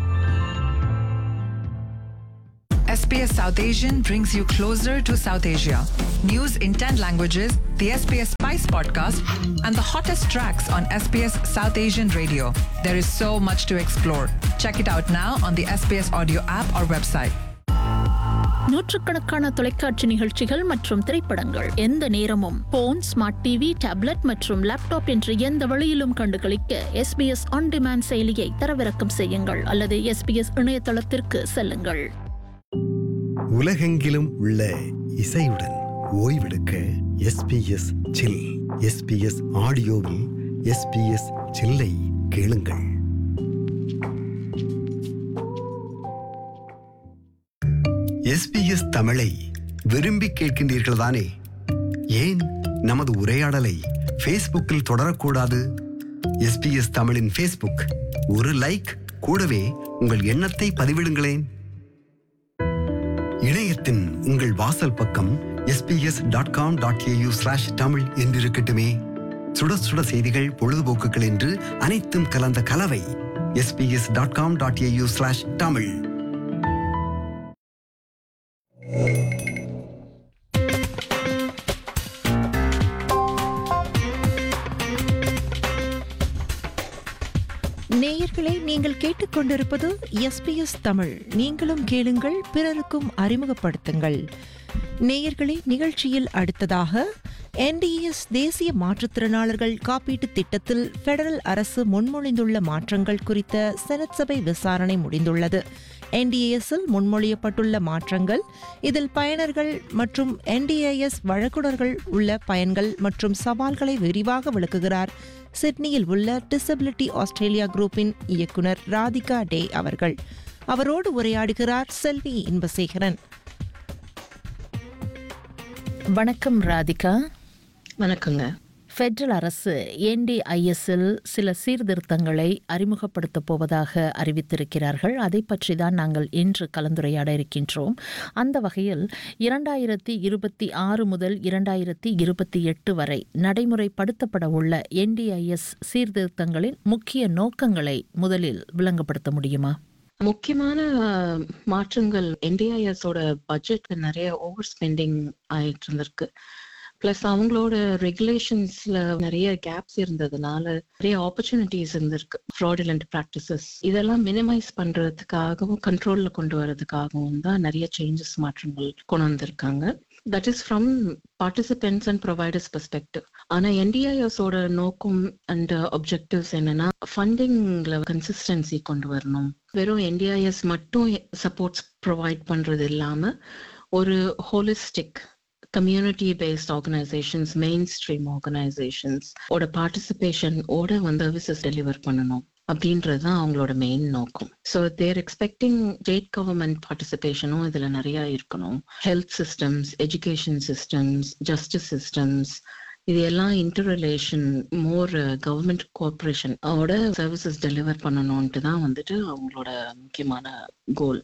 SBS South Asian brings you closer to South Asia. News in 10 languages, the SBS Spice podcast, and the hottest tracks on SBS South Asian radio. There is so much to explore. Check it out now on the SBS audio app or website. நூற்றுக்கணக்கான தொலைக்காட்சி நிகழ்ச்சிகள் மற்றும் திரைப்படங்கள் எந்த நேரமும் phone smart TV tablet மற்றும் laptop என்ற எந்த வழியிலும் கண்டுகளிக்க எஸ்பிஎஸ் ஆன் டிமாண்ட் செயலியை தரவிறக்கம் செய்யுங்கள் அல்லது எஸ்பிஎஸ் இணையதளத்திற்கு செல்லுங்கள் உலகெங்கிலும் உள்ள இசையுடன் ஓய்வெடுக்க எஸ்பிஎஸ் சில் எஸ்பிஎஸ் ஆடியோவில் எஸ்பிஎஸ் சில்லை கேளுங்கள் எஸ்பிஎஸ் தமிழை விரும்பி கேட்கின்றீர்கள் தானே ஏன் நமது உரையாடலை ஃபேஸ்புக்கில் தொடரக்கூடாது எஸ்பிஎஸ் தமிழின் ஃபேஸ்புக் ஒரு லைக் கூடவே உங்கள் எண்ணத்தை பதிவிடுங்களேன் இணையத்தின் உங்கள் வாசல் பக்கம் SBS dot com dot AU slash Tamil என்றிருக்கட்டுமே சுட சுட செய்திகள் பொழுதுபோக்குகள் என்று அனைத்தும் கலந்த கலவை SBS dot com dot AU slash Tamil நேயர்களே நீங்கள் கேட்டுக்கொண்டிருப்பது எஸ்பிஎஸ் தமிழ் நீங்களும் கேளுங்கள் பிறருக்கும் அறிமுகப்படுத்துங்கள் நேயர்களே நிகழ்ச்சியில் அடுத்ததாக என்டிஎஸ் தேசிய மாற்றுத்திறனாளர்கள் காப்பீட்டுத் திட்டத்தில் பெடரல் அரசு முன்மொழிந்துள்ள மாற்றங்கள் குறித்த செனட் சபை விசாரணை முடிந்துள்ளது என்டிஏஎஸ்ஸில் முன்மொழியப்பட்டுள்ள மாற்றங்கள் இதில் பயனர்கள் மற்றும் என்டிஏஎஸ் வழங்குனர்கள் உள்ள பயன்கள் மற்றும் சவால்களை விரிவாக விளக்குகிறார் சிட்னியில் உள்ள டிசபிலிட்டி ஆஸ்திரேலியா குரூப்பின் இயக்குனர் ராதிகா டே அவர்கள் அவரோடு உரையாடுகிறார் செல்வி இன்பசேகரன் வணக்கம் ராதிகா வணக்கங்க ஃபெடரல் அரசு என்டிஐஎஸ்ஸில் சில சீர்திருத்தங்களை அறிமுகப்படுத்தப் போவதாக அறிவித்திருக்கிறார்கள் அதை பற்றி தான் நாங்கள் இன்று கலந்துரையாட இருக்கின்றோம் அந்த வகையில் இரண்டாயிரத்தி இருபத்தி ஆறு முதல் இரண்டாயிரத்தி இருபத்தி எட்டு வரை நடைமுறைப்படுத்தப்பட உள்ள என்டிஐஎஸ் சீர்திருத்தங்களின் முக்கிய நோக்கங்களை முதலில் விளங்கப்படுத்த முடியுமா முக்கியமான அஹ், மாற்றங்கள் என்டிஐஎஸோட பட்ஜெட்ல நிறைய ஓவர் ஸ்பெண்டிங் ஆயிட்டு இருந்திருக்கு பிளஸ் அவங்களோட ரெகுலேஷன்ஸ்ல நிறைய கேப்ஸ் இருந்ததுனால நிறைய ஆப்பர்ச்சுனிட்டிஸ் இருந்திருக்கு ஃப்ராடுலண்ட் ப்ராக்டிசஸ் இதெல்லாம் மினிமைஸ் பண்றதுக்காகவும் கண்ட்ரோல்ல கொண்டு வரதுக்காகவும் தான் நிறைய சேஞ்சஸ் மாற்றங்கள் கொண்டு வந்திருக்காங்க that is from participants and providers perspective ஆனா என்டிஐஎஸோட நோக்கம் அண்ட் அப்ஜெக்டிவ்ஸ் என்னன்னா ஃபண்டிங்ல கன்சிஸ்டன்சி கொண்டு வரணும் வெறும் என்டிஐஎஸ் மட்டும் சப்போர்ட்ஸ் ப்ரொவைட் பண்றது இல்லாம ஒரு holistic community based organisations mainstream organisations ஓட பார்ட்டிசிபேஷன் ஓட வந்து சர்வீசஸ் டெலிவர் பண்ணணும் அப்படின்றது தான் அவங்களோட மெயின் நோக்கம் so they're expecting state government பார்ட்டிசிபேஷனும் இதுல நிறைய இருக்கணும் health systems education systems justice systems இது எல்லாம் interrelation more government cooperation ஓட சர்வீசஸ் டெலிவர் பண்ணணும்ட்டு தான் வந்துட்டு அவங்களோட முக்கியமான கோல்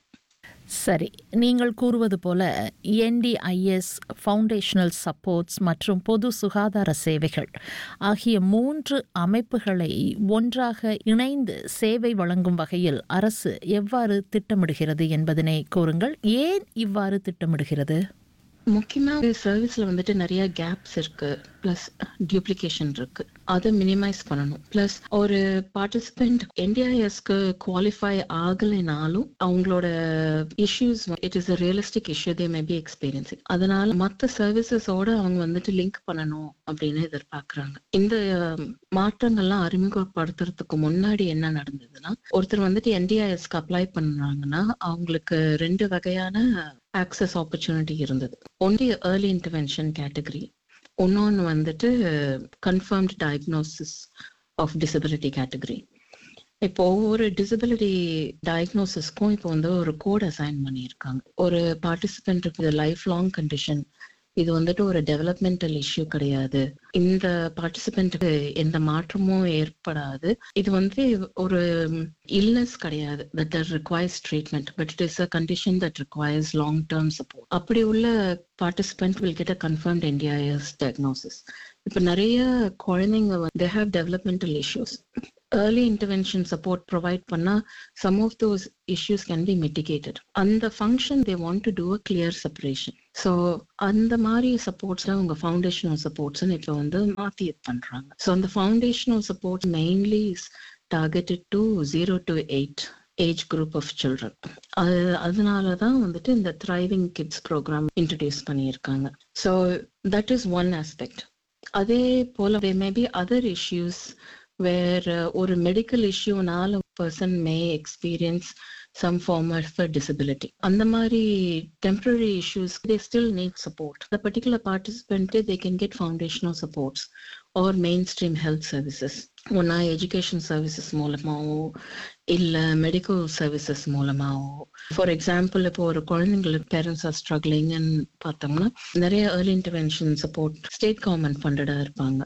சரி நீங்கள் கூறுவது போல என்டிஐஎஸ் ஃபவுண்டேஷனல் சப்போர்ட்ஸ் மற்றும் பொது சுகாதார சேவைகள் ஆகிய மூன்று அமைப்புகளை ஒன்றாக இணைந்து சேவை வழங்கும் வகையில் அரசு எவ்வாறு திட்டமிடுகிறது என்பதனை கூறுங்கள் ஏன் இவ்வாறு திட்டமிடுகிறது முக்கியமா சர்வீஸ்ல வந்துட்டு நிறைய கேப்ஸ் இருக்கு பிளஸ் டியூப்ளிகேஷன் இருக்கு அதை மினிமைஸ் பண்ணணும் பிளஸ் ஒரு பார்ட்டிசிபென்ட் என்டிஐஎஸ்க்கு குவாலிஃபை ஆகலைனாலும் அவங்களோட issues it is a realistic issue they may be experiencing அதனால மற்ற சர்வீசஸோட அவங்க வந்துட்டு லிங்க் பண்ணணும் அப்படின்னு எதிர்பார்க்கறாங்க இந்த அஹ், மாற்றங்கள்லாம் அறிமுகப்படுத்துறதுக்கு முன்னாடி என்ன நடந்ததுன்னா ஒருத்தர் வந்துட்டு என்டிஐஎஸ்க்கு அப்ளை பண்ணாங்கன்னா அவங்களுக்கு ரெண்டு வகையான ஆக்சஸ் ஆப்பர்ச்சுனிட்டி இருந்தது ஒன்லி ஏர்லி இன்டர்வென்ஷன் கேட்டகரி இன்னொன்று வந்துட்டு confirmed diagnosis of disability category இப்போ ஒவ்வொரு டிசபிலிட்டி டயக்னோசிஸ்க்கும் இப்போ வந்து ஒரு கோட் அசைன் பண்ணியிருக்காங்க ஒரு பார்ட்டிசிபென்ட்டுக்கு இது லைஃப் லாங் கண்டிஷன் இது வந்துட்டு ஒரு டெவலப்மெண்டல் இஷ்யூ கிடையாது இந்த பார்ட்டிசிபென்ட்டுக்கு எந்த மாற்றமும் ஏற்படாது இது வந்து ஒரு இல்னஸ் கிடையாது that requires treatment but it is a condition that requires long term support அப்படி உள்ள participant will get a confirmed NDIS diagnosis இப்போ நிறைய குழந்தைங்க they have developmental issues early intervention support provide பண்ணா some of those issues can be mitigated அந்த function they want to do a clear separation so அந்த மாதிரி சப்போர்ட்ஸ்ல உங்க foundational supports இப்போ வந்து மாத்தி இது பண்றாங்க ஸோ அந்த foundational support mainly is targeted to zero to eight age group of children அது அதனால தான் வந்துட்டு இந்த த்ரைவிங் கிட்ஸ் ப்ரோக்ராம் இன்ட்ரடியூஸ் பண்ணியிருக்காங்க so that is one aspect அதே போல there may be other issues where uh, ஒரு மெடிக்கல் இஷ்யூனால person may experience some form of disability அந்த மாதிரி temporary issues they still need support the particular participant they can get foundational supports or mainstream health services ஒன்னா education services மூலமாவோ இல்ல medical services மூலமாவோ for example இப்போ ஒரு குழந்தைங்களுக்கு parents are ஸ்ட்ரகிளிங்னு பார்த்தோம்னா நிறைய early intervention support state government ஃபண்டடா இருப்பாங்க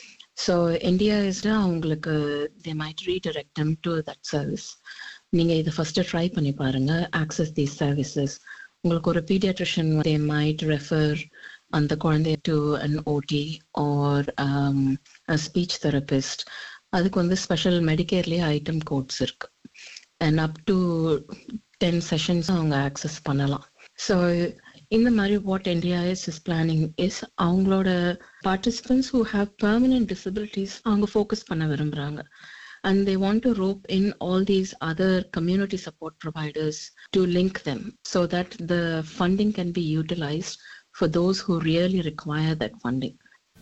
ஸோ என்டிஆர்எஸ்ல அவங்களுக்கு they might redirect them to that service நீங்க இதை ஃபர்ஸ்ட் ட்ரை பண்ணி பாருங்க ஆக்சஸ் தீஸ் சர்வீசஸ் உங்களுக்கு ஒரு பீடியாட்ரிஷியன் தே மைட் ரெஃபர் அந்த குழந்தைய to an OT or speech therapist அதுக்கு வந்து ஸ்பெஷல் மெடிக்கேர்லேயே ஐட்டம் கோட்ஸ் இருக்கு and up to ten sessions அவங்க ஆக்சஸ் பண்ணலாம் ஸோ இந்த மாதிரி what NDIS is planning is அவங்களோட participants who have permanent disabilities அவங்க ஃபோக்கஸ் பண்ண விரும்புகிறாங்க and they want to rope in all these other community support providers to link them so that the funding can be utilized for those who really require that funding.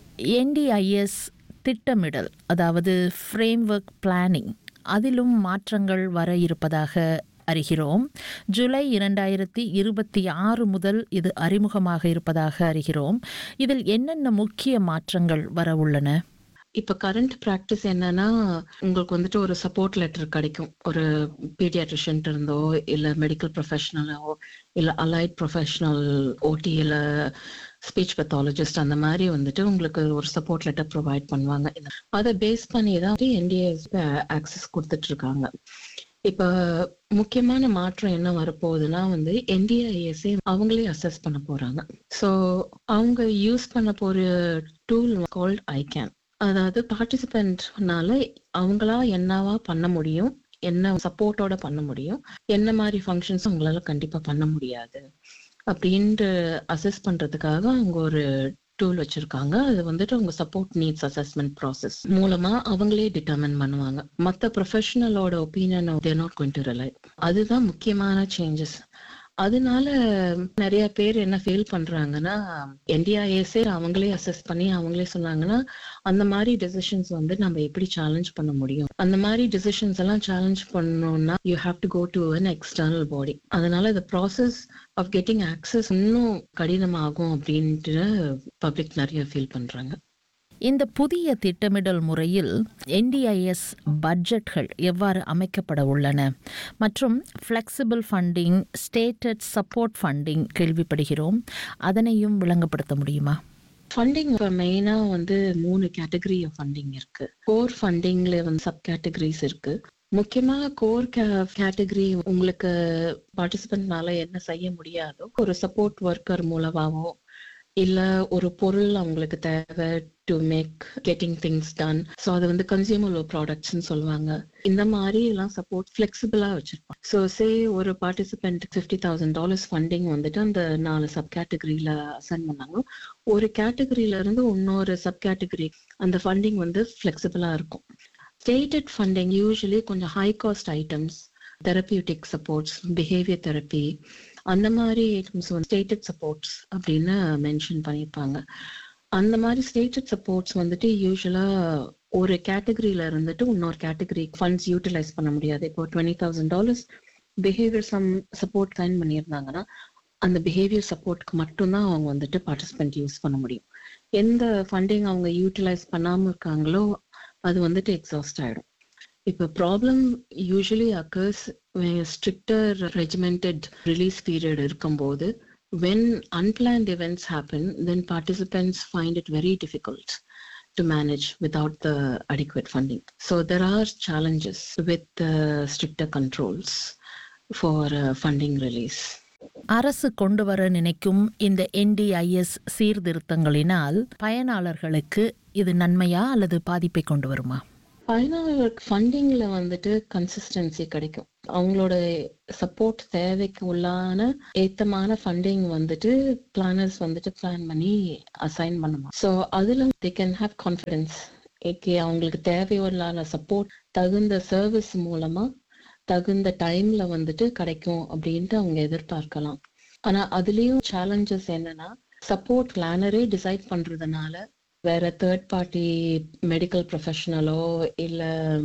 NDIS திட்டமிடல் அதாவது framework planning அதிலும் மாற்றங்கள் வர இருப்பதாக அறிகிறோம் ஜூலை இரண்டாயிரத்தி இருபத்தி ஆறு முதல் இது அறிமுகமாக இருப்பதாக அறிகிறோம் இதில் என்னென்ன முக்கிய மாற்றங்கள் வர உள்ளன இப்ப கரண்ட் ப்ராக்டிஸ் என்னன்னா உங்களுக்கு வந்துட்டு ஒரு சப்போர்ட் லெட்டர் கிடைக்கும் ஒரு பீடியாட்ரிஷியன் இருந்தோ இல்ல மெடிக்கல் ப்ரொஃபஷனலோ இல்ல அலைட் ப்ரொஃபஷனல் ஓடி இல்ல ஸ்பீச் பெத்தாலஜிஸ்ட் அந்த மாதிரி வந்துட்டு உங்களுக்கு ஒரு சப்போர்ட் லெட்டர் ப்ரொவைட் பண்ணுவாங்க அதை பேஸ் பண்ணி தான் என்டிஎஸ் ஆக்சஸ் கொடுத்துட்டு இருக்காங்க இப்ப முக்கியமான மாற்றம் என்ன வரப்போகுதுன்னா வந்து என்டிஐஎஸ்ஏ அவங்களே அசஸ் பண்ண போறாங்க ஸோ அவங்க யூஸ் பண்ண போற டூல் கால்ட் ஐகேன் அதாவது பார்ட்டிசிபென்ட்னால அவங்களா என்னவா பண்ண முடியும் என்ன சப்போர்ட்டோட பண்ண முடியும் என்ன மாதிரி ஃபங்க்ஷன்ஸ் அவங்களால கண்டிப்பா பண்ண முடியாது அப்படின்ட்டு அசஸ் பண்றதுக்காக அவங்க ஒரு டூல் வச்சிருக்காங்க அது வந்துட்டு அவங்க சப்போர்ட் நீட்ஸ் அசஸ்மெண்ட் ப்ராசஸ் மூலமா அவங்களே டிட்டர்மின் பண்ணுவாங்க மத்த ப்ரொஃபஷனலோட opinion they're not going to rely அதுதான் முக்கியமான சேஞ்சஸ் அதனால நிறைய பேர் என்ன ஃபீல் பண்றாங்கன்னா என்டிஐஎஸ்ஏ அவங்களே அசஸ் பண்ணி அவங்களே சொன்னாங்கன்னா அந்த மாதிரி டெசிஷன்ஸ் வந்து நம்ம எப்படி சேலஞ்ச் பண்ண முடியும் அந்த மாதிரி டெசிஷன்ஸ் எல்லாம் சேலஞ்ச் பண்ணணும்னா you have to go to an external body அதனால இந்த ப்ராசஸ் ஆஃப் கெட்டிங் ஆக்சஸ் இன்னும் கடினமாகும் அப்படின்ட்டு பப்ளிக் நிறைய ஃபீல் பண்றாங்க இந்த புதிய திட்டமிடல் முறையில் என்டிஐஎஸ் பட்ஜெட்கள் எவ்வாறு அமைக்கப்பட உள்ளன மற்றும் flexible funding stated support funding கேள்விப்படுகிறோம் அதனையும் விளங்கப்படுத்த முடியுமா ஃபண்டிங் இப்போ மெயினாக வந்து மூணு கேட்டகரி ஆஃப் ஃபண்டிங் இருக்கு கோர் ஃபண்டிங்ல வந்து சப் கேட்டகரிஸ் இருக்கு முக்கியமா கோர் கேட்டகரி உங்களுக்கு பார்ட்டிசிபென்ட்னால என்ன செய்ய முடியாதோ ஒரு சப்போர்ட் ஒர்க்கர் மூலமாவோ இல்ல ஒரு பொருள் அவங்களுக்கு தேவை to make getting things done so அது வந்து கன்சியூமர் ப்ராடக்ட்ஸ்னு சொல்லுவாங்க இந்த மாதிரி எல்லாம் சப்போர்ட் ஃபிளெக்சிபிளா வச்சிருப்போம் ஸோ சே ஒரு participant fifty thousand dollars funding வந்துட்டு அந்த நாலு சப் கேட்டகரியில அசைன் பண்ணாங்க ஒரு கேட்டகரியில இருந்து இன்னொரு சப் கேட்டகரி அந்த ஃபண்டிங் வந்து ஃபிளெக்சிபிளா இருக்கும் ஸ்டேட்டட் ஃபண்டிங் யூஸ்வலி கொஞ்சம் high cost items therapeutic supports behaviour therapy அந்த மாதிரி ஐட்டம்ஸ் வந்து ஸ்டேட்டட் சப்போர்ட்ஸ் அப்படின்னு மென்ஷன் பண்ணியிருப்பாங்க அந்த மாதிரி ஸ்டேட்டட் சப்போர்ட்ஸ் வந்துட்டு யூஸ்வலா ஒரு கேட்டகரியில இருந்துட்டு இன்னொரு கேட்டகரி ஃபண்ட்ஸ் யூட்டிலைஸ் பண்ண முடியாது இப்போ twenty thousand dollars behaviour some support sign பண்ணியிருந்தாங்கன்னா அந்த பிஹேவியர் சப்போர்ட்க்கு மட்டும்தான் அவங்க வந்துட்டு பார்ட்டிசிபென்ட் யூஸ் பண்ண முடியும் எந்த ஃபண்டிங் அவங்க யூட்டிலைஸ் பண்ணாம இருக்காங்களோ அது வந்துட்டு எக்ஸாஸ்ட் ஆயிடும் இப்போ problem usually occurs stricter regimented release period இருக்கும்போது when unplanned events happen then participants find it very difficult to manage without the adequate funding so there are challenges with the stricter controls for uh, funding release அரசு கொண்டு வர நினைக்கும் இந்த NDIS சீர்திருத்தங்களினால் பயனாளர்களுக்கு இது நன்மையா அல்லது பாதிப்பை கொண்டு வருமா பயனாளர்களுக்கு ஃபண்டிங்ல வந்துட்டு கன்சிஸ்டன்சி கிடைக்கும் அவங்களோட சப்போர்ட் தேவைக்கு உள்ளான ஏத்தமான ஃபண்டிங் வந்துட்டு பிளானர்ஸ் வந்துட்டு பிளான் பண்ணி அசைன் பண்ணணும் ஸோ அதுல they can have confidence okay அவங்களுக்கு தேவையுள்ளான சப்போர்ட் தகுந்த சர்வீஸ் மூலமா தகுந்த டைம்ல வந்துட்டு கிடைக்கும் அப்படின்ட்டு அவங்க எதிர்பார்க்கலாம் ஆனா அதுலயும் சேலஞ்சஸ் என்னன்னா சப்போர்ட் பிளானரே டிசைட் பண்றதுனால வேற தேர்ட் பார்ட்டி மெடிக்கல் ப்ரொஃபஷனலோ இல்ல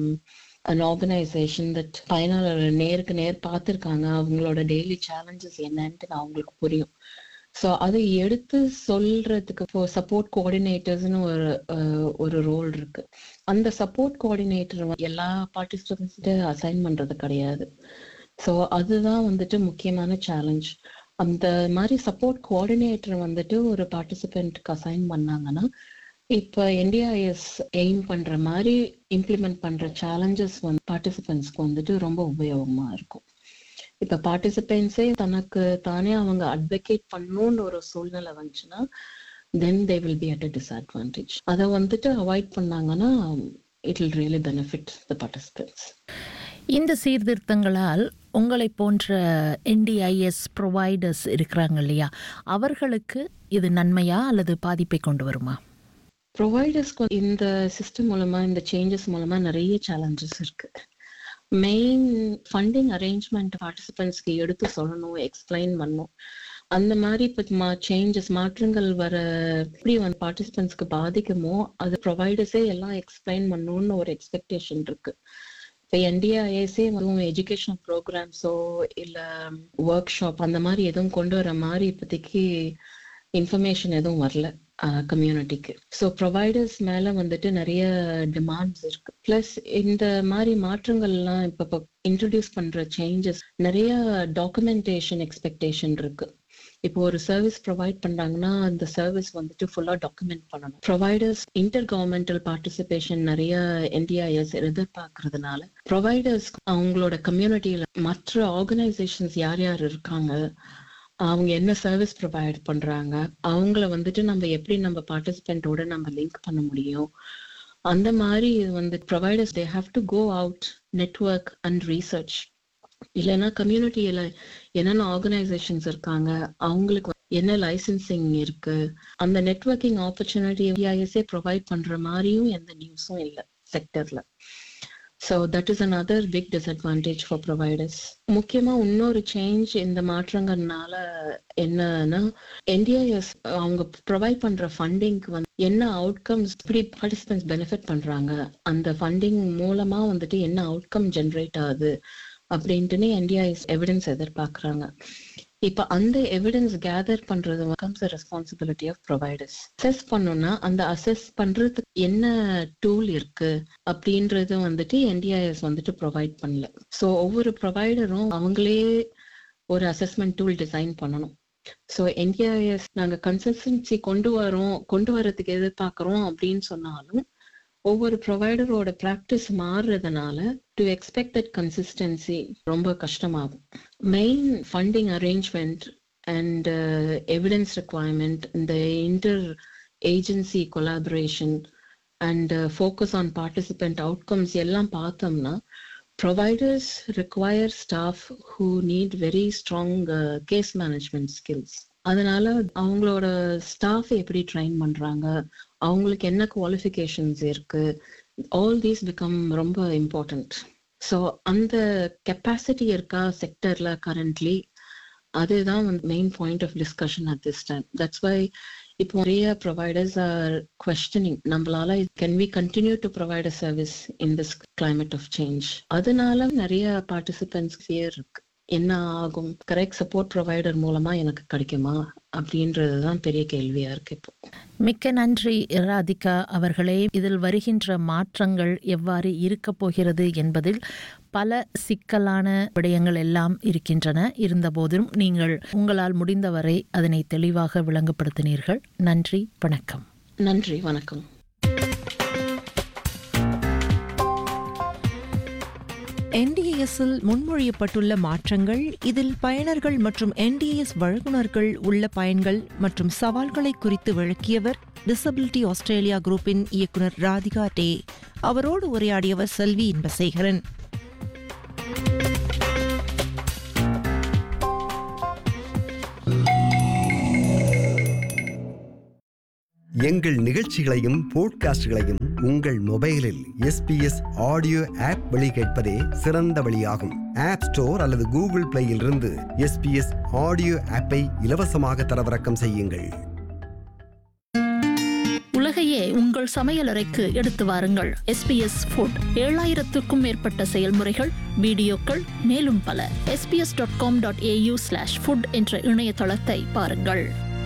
அன் ஆர்கனைசேஷன் தட் பயனாளர் நேருக்கு நேர் பார்த்துருக்காங்க அவங்களோட டெய்லி சேலஞ்சஸ் என்னன்ட்டு அவங்களுக்கு புரியும் ஸோ அதை எடுத்து சொல்றதுக்கு இப்போ சப்போர்ட் கோஆர்டினேட்டர்ஸ்னு ஒரு ஒரு ரோல் இருக்கு அந்த சப்போர்ட் கோஆர்டினேட்டர் எல்லா பார்ட்டிசிபென்ட்ஸ்ட்டு அசைன் பண்றது கிடையாது ஸோ அதுதான் வந்துட்டு முக்கியமான சேலஞ்ச் அந்த மாதிரி சப்போர்ட் கோஆர்டினேட்டர் வந்துட்டு ஒரு பார்ட்டிசிபென்ட்க்கு அசைன் பண்ணாங்கன்னா இப்ப என்டிஐஎஸ் எய்ம் பண்ற மாதிரி இம்ப்ளிமெண்ட் பண்ற சேலஞ்சஸ் வந்து பார்ட்டிசிபென்ட்ஸ்க்கு வந்துட்டு ரொம்ப உபயோகமா இருக்கும் இப்ப பார்ட்டிசிபென்ட்ஸே தனக்கு தானே அவங்க அட்வொகேட் பண்ணணும்னு ஒரு சூழ்நிலை வந்துச்சுன்னா then they will be at a disadvantage அதை வந்துட்டு அவாய்ட் பண்ணாங்கன்னா it will really benefit the participants இந்த சீர்திருத்தங்களால் உங்களை போன்ற என்டிஐஎஸ் ப்ரொவைடர்ஸ் இருக்கிறாங்க இல்லையா அவர்களுக்கு இது நன்மையா அல்லது பாதிப்பை கொண்டு வருமா ப்ரொவைடர்ஸ்க்கு இந்த சிஸ்டம் மூலமா இந்த சேஞ்சஸ் மூலமா நிறைய சேலஞ்சஸ் இருக்கு மெயின் ஃபண்டிங் அரேஞ்ச்மெண்ட் பார்ட்டிசிபென்ட்ஸ்க்கு எடுத்து சொல்லணும் எக்ஸ்பிளைன் பண்ணணும் அந்த மாதிரி இப்போ சேஞ்சஸ் மாற்றங்கள் வர எப்படி வந்து பார்ட்டிசிபென்ட்ஸ்க்கு பாதிக்குமோ அது ப்ரொவைடர்ஸே எல்லாம் எக்ஸ்பிளைன் பண்ணணும்னு ஒரு எக்ஸ்பெக்டேஷன் இருக்கு இப்போ என்டிஐஎஸ்ஏ வந்து எஜுகேஷனல் ப்ரோக்ராம்ஸோ இல்லை ஒர்க் ஷாப் அந்த மாதிரி எதுவும் கொண்டு வர மாதிரி இப்போதைக்கு இன்ஃபர்மேஷன் எதுவும் வரல கம்யூனிட்டிக்கு ஸோ ப்ரொவைடர்ஸ் மேலே வந்துட்டு நிறைய டிமாண்ட்ஸ் இருக்கு ப்ளஸ் இந்த மாதிரி மாற்றங்கள்லாம் இப்போ இன்ட்ரடியூஸ் பண்ற சேஞ்சஸ் நிறைய டாக்குமெண்டேஷன் எக்ஸ்பெக்டேஷன் இருக்கு இப்போ ஒரு சர்வீஸ் ப்ரொவைட் பண்றாங்கன்னா அந்த சர்வீஸ் வந்துட்டு ஃபுல்லா டாக்குமெண்ட் பண்ணணும் ப்ரொவைடர்ஸ் இன்டர் கவர்மெண்டல் பார்ட்டிசிபேஷன் நிறைய என்டிஐஎஸ் எதிர்பார்க்கறதுனால ப்ரொவைடர்ஸ் அவங்களோட கம்யூனிட்டியில மற்ற ஆர்கனைசேஷன்ஸ் யார் யார் இருக்காங்க அவங்க என்ன சர்வீஸ் ப்ரொவைட் பண்றாங்க அவங்கள வந்துட்டு நம்ம எப்படி நம்ம பார்ட்டிசிபென்ட்டோட நம்ம லிங்க் பண்ண முடியும் அந்த மாதிரி வந்து providers they have to go out network and research இல்லைன்னா கம்யூனிட்டியில என்னென்ன ஆர்கனைசேஷன்ஸ் இருக்காங்க அவங்களுக்கு என்ன லைசன்சிங் இருக்கு அந்த நெட்ஒர்க்கிங் ஆப்பர்ச்சுனிட்டி ஐஎஸ்ஏ ப்ரொவைட் பண்ற மாதிரியும் எந்த நியூஸும் இல்லை செக்டர்ல so that is another big disadvantage for providers முக்கியமா இன்னொரு சேஞ்ச் இந்த மாற்றங்கள்னால என்னன்னா என்டிஐஎஸ் அவங்க ப்ரொவைட் பண்ற ஃபண்டிங்க்கு வந்து என்ன அவுட்கம்ஸ் இப்படி பார்ட்டிசிபென்ட்ஸ் பெனிஃபிட் பண்றாங்க அந்த ஃபண்டிங் மூலமா வந்துட்டு என்ன அவுட்கம் ஜென்ரேட் ஆகுது அப்படின்ட்டுன்னு என்டிஐஎஸ் எவிடன்ஸ் எதிர்பார்க்கறாங்க இப்ப அந்த எவிடன்ஸ் கேதர் பண்றது comes responsibility of providers assess பண்ணோம்னா அந்த அசஸ் பண்றதுக்கு என்ன டூல் இருக்கு அப்படின்றது வந்துட்டு என்டிஐஎஸ் வந்துட்டு ப்ரொவைட் பண்ணல ஸோ ஒவ்வொரு ப்ரொவைடரும் அவங்களே ஒரு அசஸ்மெண்ட் டூல் டிசைன் பண்ணணும் ஸோ என்டிஐஎஸ் நாங்க கன்சிஸ்டன்சி கொண்டு வரோம் கொண்டு வரதுக்கு எதிர்பார்க்கறோம் அப்படின்னு சொன்னாலும் ஒவ்வொரு ப்ரொவைடரோட ப்ராக்டிஸ் மாறுறதுனால டு எக்ஸ்பெக்ட் தட் கன்சிஸ்டன்சி ரொம்ப கஷ்டமாகும் main funding arrangement and evidence requirement இந்த inter agency collaboration and focus on participant outcomes எல்லாம் பார்த்தோம்னா providers require staff who need very strong uh, case management skills அதனால அவங்களோட ஸ்டாஃப் எப்படி drain பண்றாங்க அவங்களுக்கு என்ன குவாலிஃபிகேஷன்ஸ் இருக்கு ஆல் தீஸ் பிகம் ரொம்ப இம்பார்ட்டன்ட் ஸோ அந்த கெப்பாசிட்டி இருக்கா செக்டர்ல கரண்ட்லி அதுதான் வந்து main point of discussion at this time that's why இப்போ நிறைய ப்ரொவைடர்ஸ் ஆர் கொஸ்டனிங் நம்மளால can we continue to provide a service in this climate of change அதனால நிறைய பார்ட்டிசிபென்ட்ஸ் ஃபியர் இருக்கு என்ன ஆகும் கரெக்ட் சப்போர்ட் ப்ரொவைடர் மூலமா எனக்கு கிடைக்குமா அப்படின்றது தான் பெரிய கேள்வியா இருக்கு இப்போ மிக்க நன்றி ராதிகா அவர்களே இதில் வருகின்ற மாற்றங்கள் எவ்வாறு இருக்கப் போகிறது என்பதில் பல சிக்கலான விடயங்கள் எல்லாம் இருக்கின்றன இருந்தபோதும் நீங்கள் உங்களால் முடிந்தவரை அதனை தெளிவாக விளங்கப்படுத்தினீர்கள் நன்றி வணக்கம் நன்றி வணக்கம் என்டிஏஎஸ்ஸில் முன்மொழியப்பட்டுள்ள மாற்றங்கள் இதில் பயனர்கள் மற்றும் என்டிஏஎஸ் வழங்குனர்கள் உள்ள பயன்கள் மற்றும் சவால்களை குறித்து விளக்கியவர் டிசபிலிட்டி ஆஸ்திரேலியா குரூப்பின் இயக்குனர் ராதிகா டே அவரோடு உரையாடியவர் செல்வி இன்பசேகரன் எங்கள் நிகழ்ச்சிகளையும் போட்காஸ்டுகளையும் உங்கள் மொபைலில் எஸ்பிஎஸ் ஆடியோ ஆப் வழி கேட்பதே சிறந்த வழியாகும் ஆப் ஸ்டோர் அல்லது கூகுள் பிளேயில் இருந்து எஸ்பிஎஸ் ஆடியோ ஆப்பை இலவசமாக தரவிறக்கம் செய்யுங்கள் உலகையே உங்கள் சமையலறைக்கு எடுத்து வாருங்கள் எஸ்பிஎஸ் ஃபுட் ஏழாயிரத்துக்கும் மேற்பட்ட செயல்முறைகள் வீடியோக்கள் மேலும் பல SBS dot com dot AU slash food என்ற இணையதளத்தை பாருங்கள்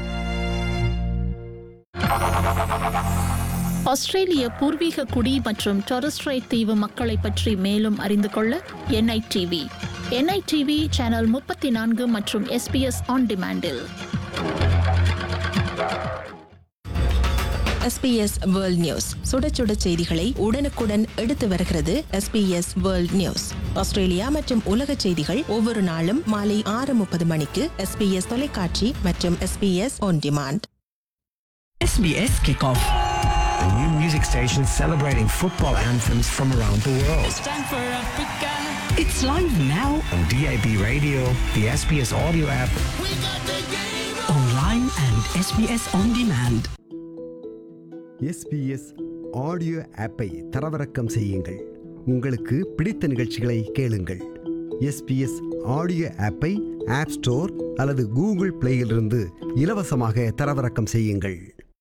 ஆஸ்திரேலிய பூர்வீக குடி மற்றும் டொரஸ்ட்ரைட் தீவு மக்களை பற்றி மேலும் அறிந்து கொள்ள என்ஐடிவி என்ஐடிவி சேனல் முப்பத்தி நான்கு மற்றும் எஸ்பிஎஸ் ஆன் டிமாண்டில் எஸ்பிஎஸ் வேர்ல்ட் நியூஸ் சுட சுட செய்திகளை உடனுக்குடன் எடுத்து வருகிறது எஸ்பிஎஸ் வேர்ல்ட் நியூஸ் ஆஸ்திரேலியா மற்றும் உலக செய்திகள் ஒவ்வொரு நாளும் மாலை ஆறு முப்பது மணிக்கு எஸ்பிஎஸ் தொலைக்காட்சி மற்றும் SBS On Demand SBS Kickoff. a new music station celebrating football anthems from around the world. It's time for Africa. It's live now on DAB radio, the SBS audio app, Online and SBS On Demand. SBS Audio ஆப்பை தரவிறக்கம் செய்யுங்கள் உங்களுக்கு பிடித்த நிகழ்ச்சிகளை கேளுங்கள் SBS Audio ஆப்பை App Store அல்லது Google பிளேயிலிருந்து இலவசமாக தரவிறக்கம் செய்யுங்கள்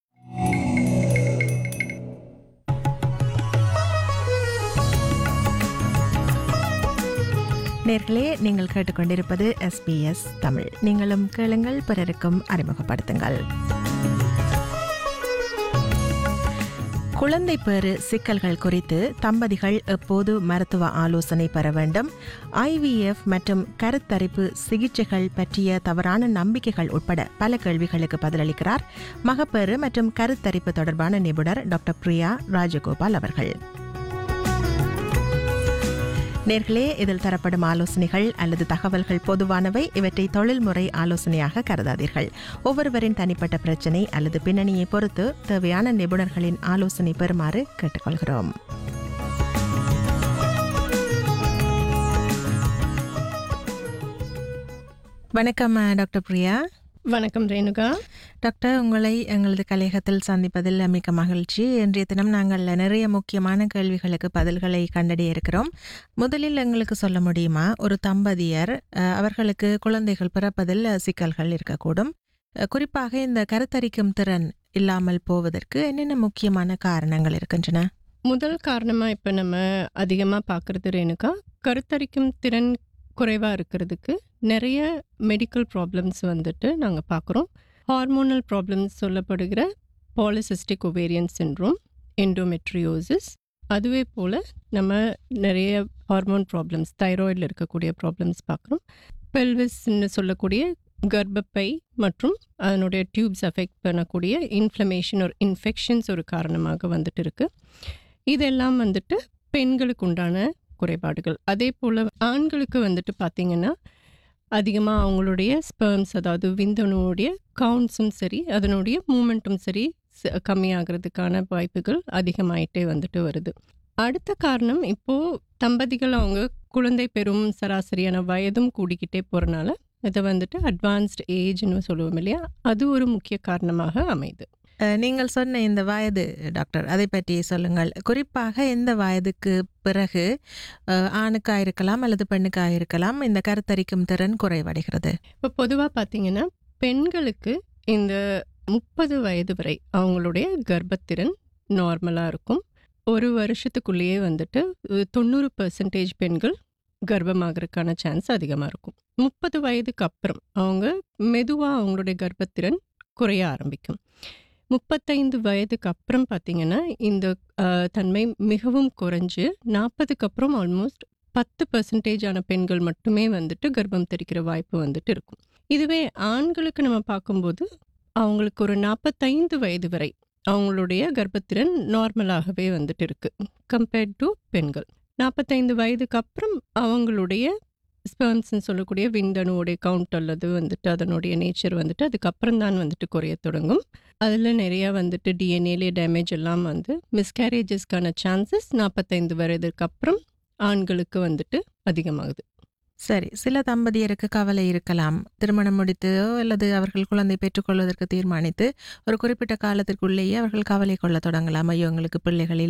நேர்களே நீங்கள் கேட்டுக்கொண்டிருப்பது எஸ்பிஎஸ் தமிழ் நீங்களும் கேளுங்கள் பிறருக்கும் அறிமுகப்படுத்துங்கள் குழந்தை பேறு சிக்கல்கள் குறித்து தம்பதிகள் எப்போது மருத்துவ ஆலோசனை பெற வேண்டும் ஐவிஎஃப் மற்றும் கருத்தரிப்பு சிகிச்சைகள் பற்றிய தவறான நம்பிக்கைகள் உட்பட பல கேள்விகளுக்கு பதிலளிக்கிறார் மகப்பேறு மற்றும் கருத்தரிப்பு தொடர்பான நிபுணர் டாக்டர் பிரியா ராஜகோபால் அவர்கள் நேர்களே இதில் தரப்படும் ஆலோசனைகள் அல்லது தகவல்கள் பொதுவானவை இவற்றை தொழில்முறை ஆலோசனையாக கருதாதீர்கள் ஒவ்வொருவரின் தனிப்பட்ட பிரச்சினை அல்லது பின்னணியை பொறுத்து தேவையான நிபுணர்களின் ஆலோசனை பெறுமாறு கேட்டுக்கொள்கிறோம் வணக்கம் டாக்டர் பிரியா வணக்கம் ரேணுகா டாக்டர் உங்களை எங்களது கலையகத்தில் சந்திப்பதில் மிக்க மகிழ்ச்சி இன்றைய தினம் நாங்கள் நிறைய முக்கியமான கேள்விகளுக்கு பதில்களை கண்டறிய இருக்கிறோம் முதலில் எங்களுக்கு சொல்ல முடியுமா ஒரு தம்பதியர் அஹ், அவர்களுக்கு குழந்தைகள் பிறப்பதில் சிக்கல்கள் இருக்கக்கூடும் அஹ், குறிப்பாக இந்த கருத்தரிக்கும் திறன் இல்லாமல் போவதற்கு என்னென்ன முக்கியமான காரணங்கள் இருக்கின்றன முதல் காரணமாக இப்போ நம்ம அதிகமாக பார்க்குறது ரேணுகா கருத்தரிக்கும் திறன் குறைவாக இருக்கிறதுக்கு நிறைய மெடிக்கல் ப்ராப்ளம்ஸ் வந்துட்டு நாங்கள் பார்க்குறோம் ஹார்மோனல் ப்ராப்ளம்ஸ் சொல்லப்படுகிற பாலிசிஸ்டிக் ஒவேரியன் சின்ட்ரோம் எண்டோமெட்ரியோசிஸ் அதுவே போல் நம்ம நிறைய ஹார்மோன் ப்ராப்ளம்ஸ் தைராய்டில் இருக்கக்கூடிய ப்ராப்ளம்ஸ் பார்க்குறோம் பெல்விஸ்ன்னு சொல்லக்கூடிய கர்ப்பப்பை மற்றும் அதனுடைய டியூப்ஸ் அஃபெக்ட் பண்ணக்கூடிய இன்ஃப்ளமேஷன் ஒரு இன்ஃபெக்ஷன்ஸ் ஒரு காரணமாக வந்துட்டு இருக்கு இதெல்லாம் வந்துட்டு பெண்களுக்கு உண்டான குறைபாடுகள் அதே போல் ஆண்களுக்கு வந்துட்டு பார்த்திங்கன்னா அதிகமாக அவங்களுடைய ஸ்பெர்ம்ஸ் அதாவது விந்தணுடைய கவுண்ட்ஸும் சரி அதனுடைய மூமெண்ட்டும் சரி ச- கம்மியாகிறதுக்கான வாய்ப்புகள் அதிகமாயிட்டே வந்துட்டு வருது அடுத்த காரணம் இப்போது தம்பதிகள் அவங்க குழந்தை பெறும் சராசரியான வயதும் கூடிக்கிட்டே போகிறனால இதை வந்துட்டு அட்வான்ஸ்டு ஏஜ்னு சொல்லுவோம் இல்லையா அது ஒரு முக்கிய காரணமாக அமையுது அஹ், நீங்கள் சொன்ன இந்த வயது டாக்டர் அதை பற்றி சொல்லுங்கள் குறிப்பாக இந்த வயதுக்கு பிறகு அஹ், ஆணுக்காக இருக்கலாம் அல்லது பெண்ணுக்காக இருக்கலாம் இந்த கருத்தரிக்கும் திறன் குறைவடைகிறது இப்போ பொதுவாக பார்த்தீங்கன்னா பெண்களுக்கு இந்த முப்பது வயது வரை அவங்களுடைய கர்ப்பத்திறன் நார்மலாக இருக்கும் ஒரு வருஷத்துக்குள்ளேயே வந்துட்டு அஹ், தொண்ணூறு பர்சன்டேஜ் பெண்கள் கர்ப்பமாகறதுக்கான சான்ஸ் அதிகமாக இருக்கும் முப்பது வயதுக்கு அப்புறம் அவங்க மெதுவாக அவங்களுடைய கர்ப்பத்திறன் குறைய ஆரம்பிக்கும் முப்பத்தைந்து வயதுக்கு அப்புறம் பார்த்தீங்கன்னா இந்த அஹ், தன்மை மிகவும் குறைஞ்சு நாற்பதுக்கு அப்புறம் ஆல்மோஸ்ட் பத்து பர்சன்டேஜான பெண்கள் மட்டுமே வந்துட்டு கர்ப்பம் தெரிக்கிற வாய்ப்பு வந்துட்டு இருக்கும் இதுவே ஆண்களுக்கு நம்ம பார்க்கும்போது அவங்களுக்கு ஒரு நாற்பத்தைந்து வயது வரை அவங்களுடைய கர்ப்பத்திறன் நார்மலாகவே வந்துட்டு இருக்கு கம்பேர்ட் டு பெண்கள் நாற்பத்தைந்து வயதுக்கு அப்புறம் அவங்களுடைய ஸ்பெர்ம்ஸ்ன்னு சொல்லக்கூடிய விந்தணுவோடைய கவுண்ட் அல்லது வந்துட்டு அதனுடைய நேச்சர் வந்துட்டு அதுக்கப்புறம் தான் வந்துட்டு குறைய தொடங்கும் அதில் நிறையா வந்துட்டு டிஎன்ஏலே டேமேஜ் எல்லாம் வந்து மிஸ்கேரேஜஸ்க்கான சான்சஸ் நாற்பத்தைந்து வயதுக்கு அப்புறம் ஆண்களுக்கு வந்துட்டு அதிகமாகுது சரி சில தம்பதியருக்கு கவலை இருக்கலாம் திருமணம் முடித்து அல்லது அவர்கள் குழந்தை பெற்றுக்கொள்வதற்கு தீர்மானித்து ஒரு குறிப்பிட்ட காலத்திற்குள்ளேயே அவர்கள் கவலை கொள்ள தொடங்கலாம் ஐயோ எங்களுக்கு பிள்ளைகள்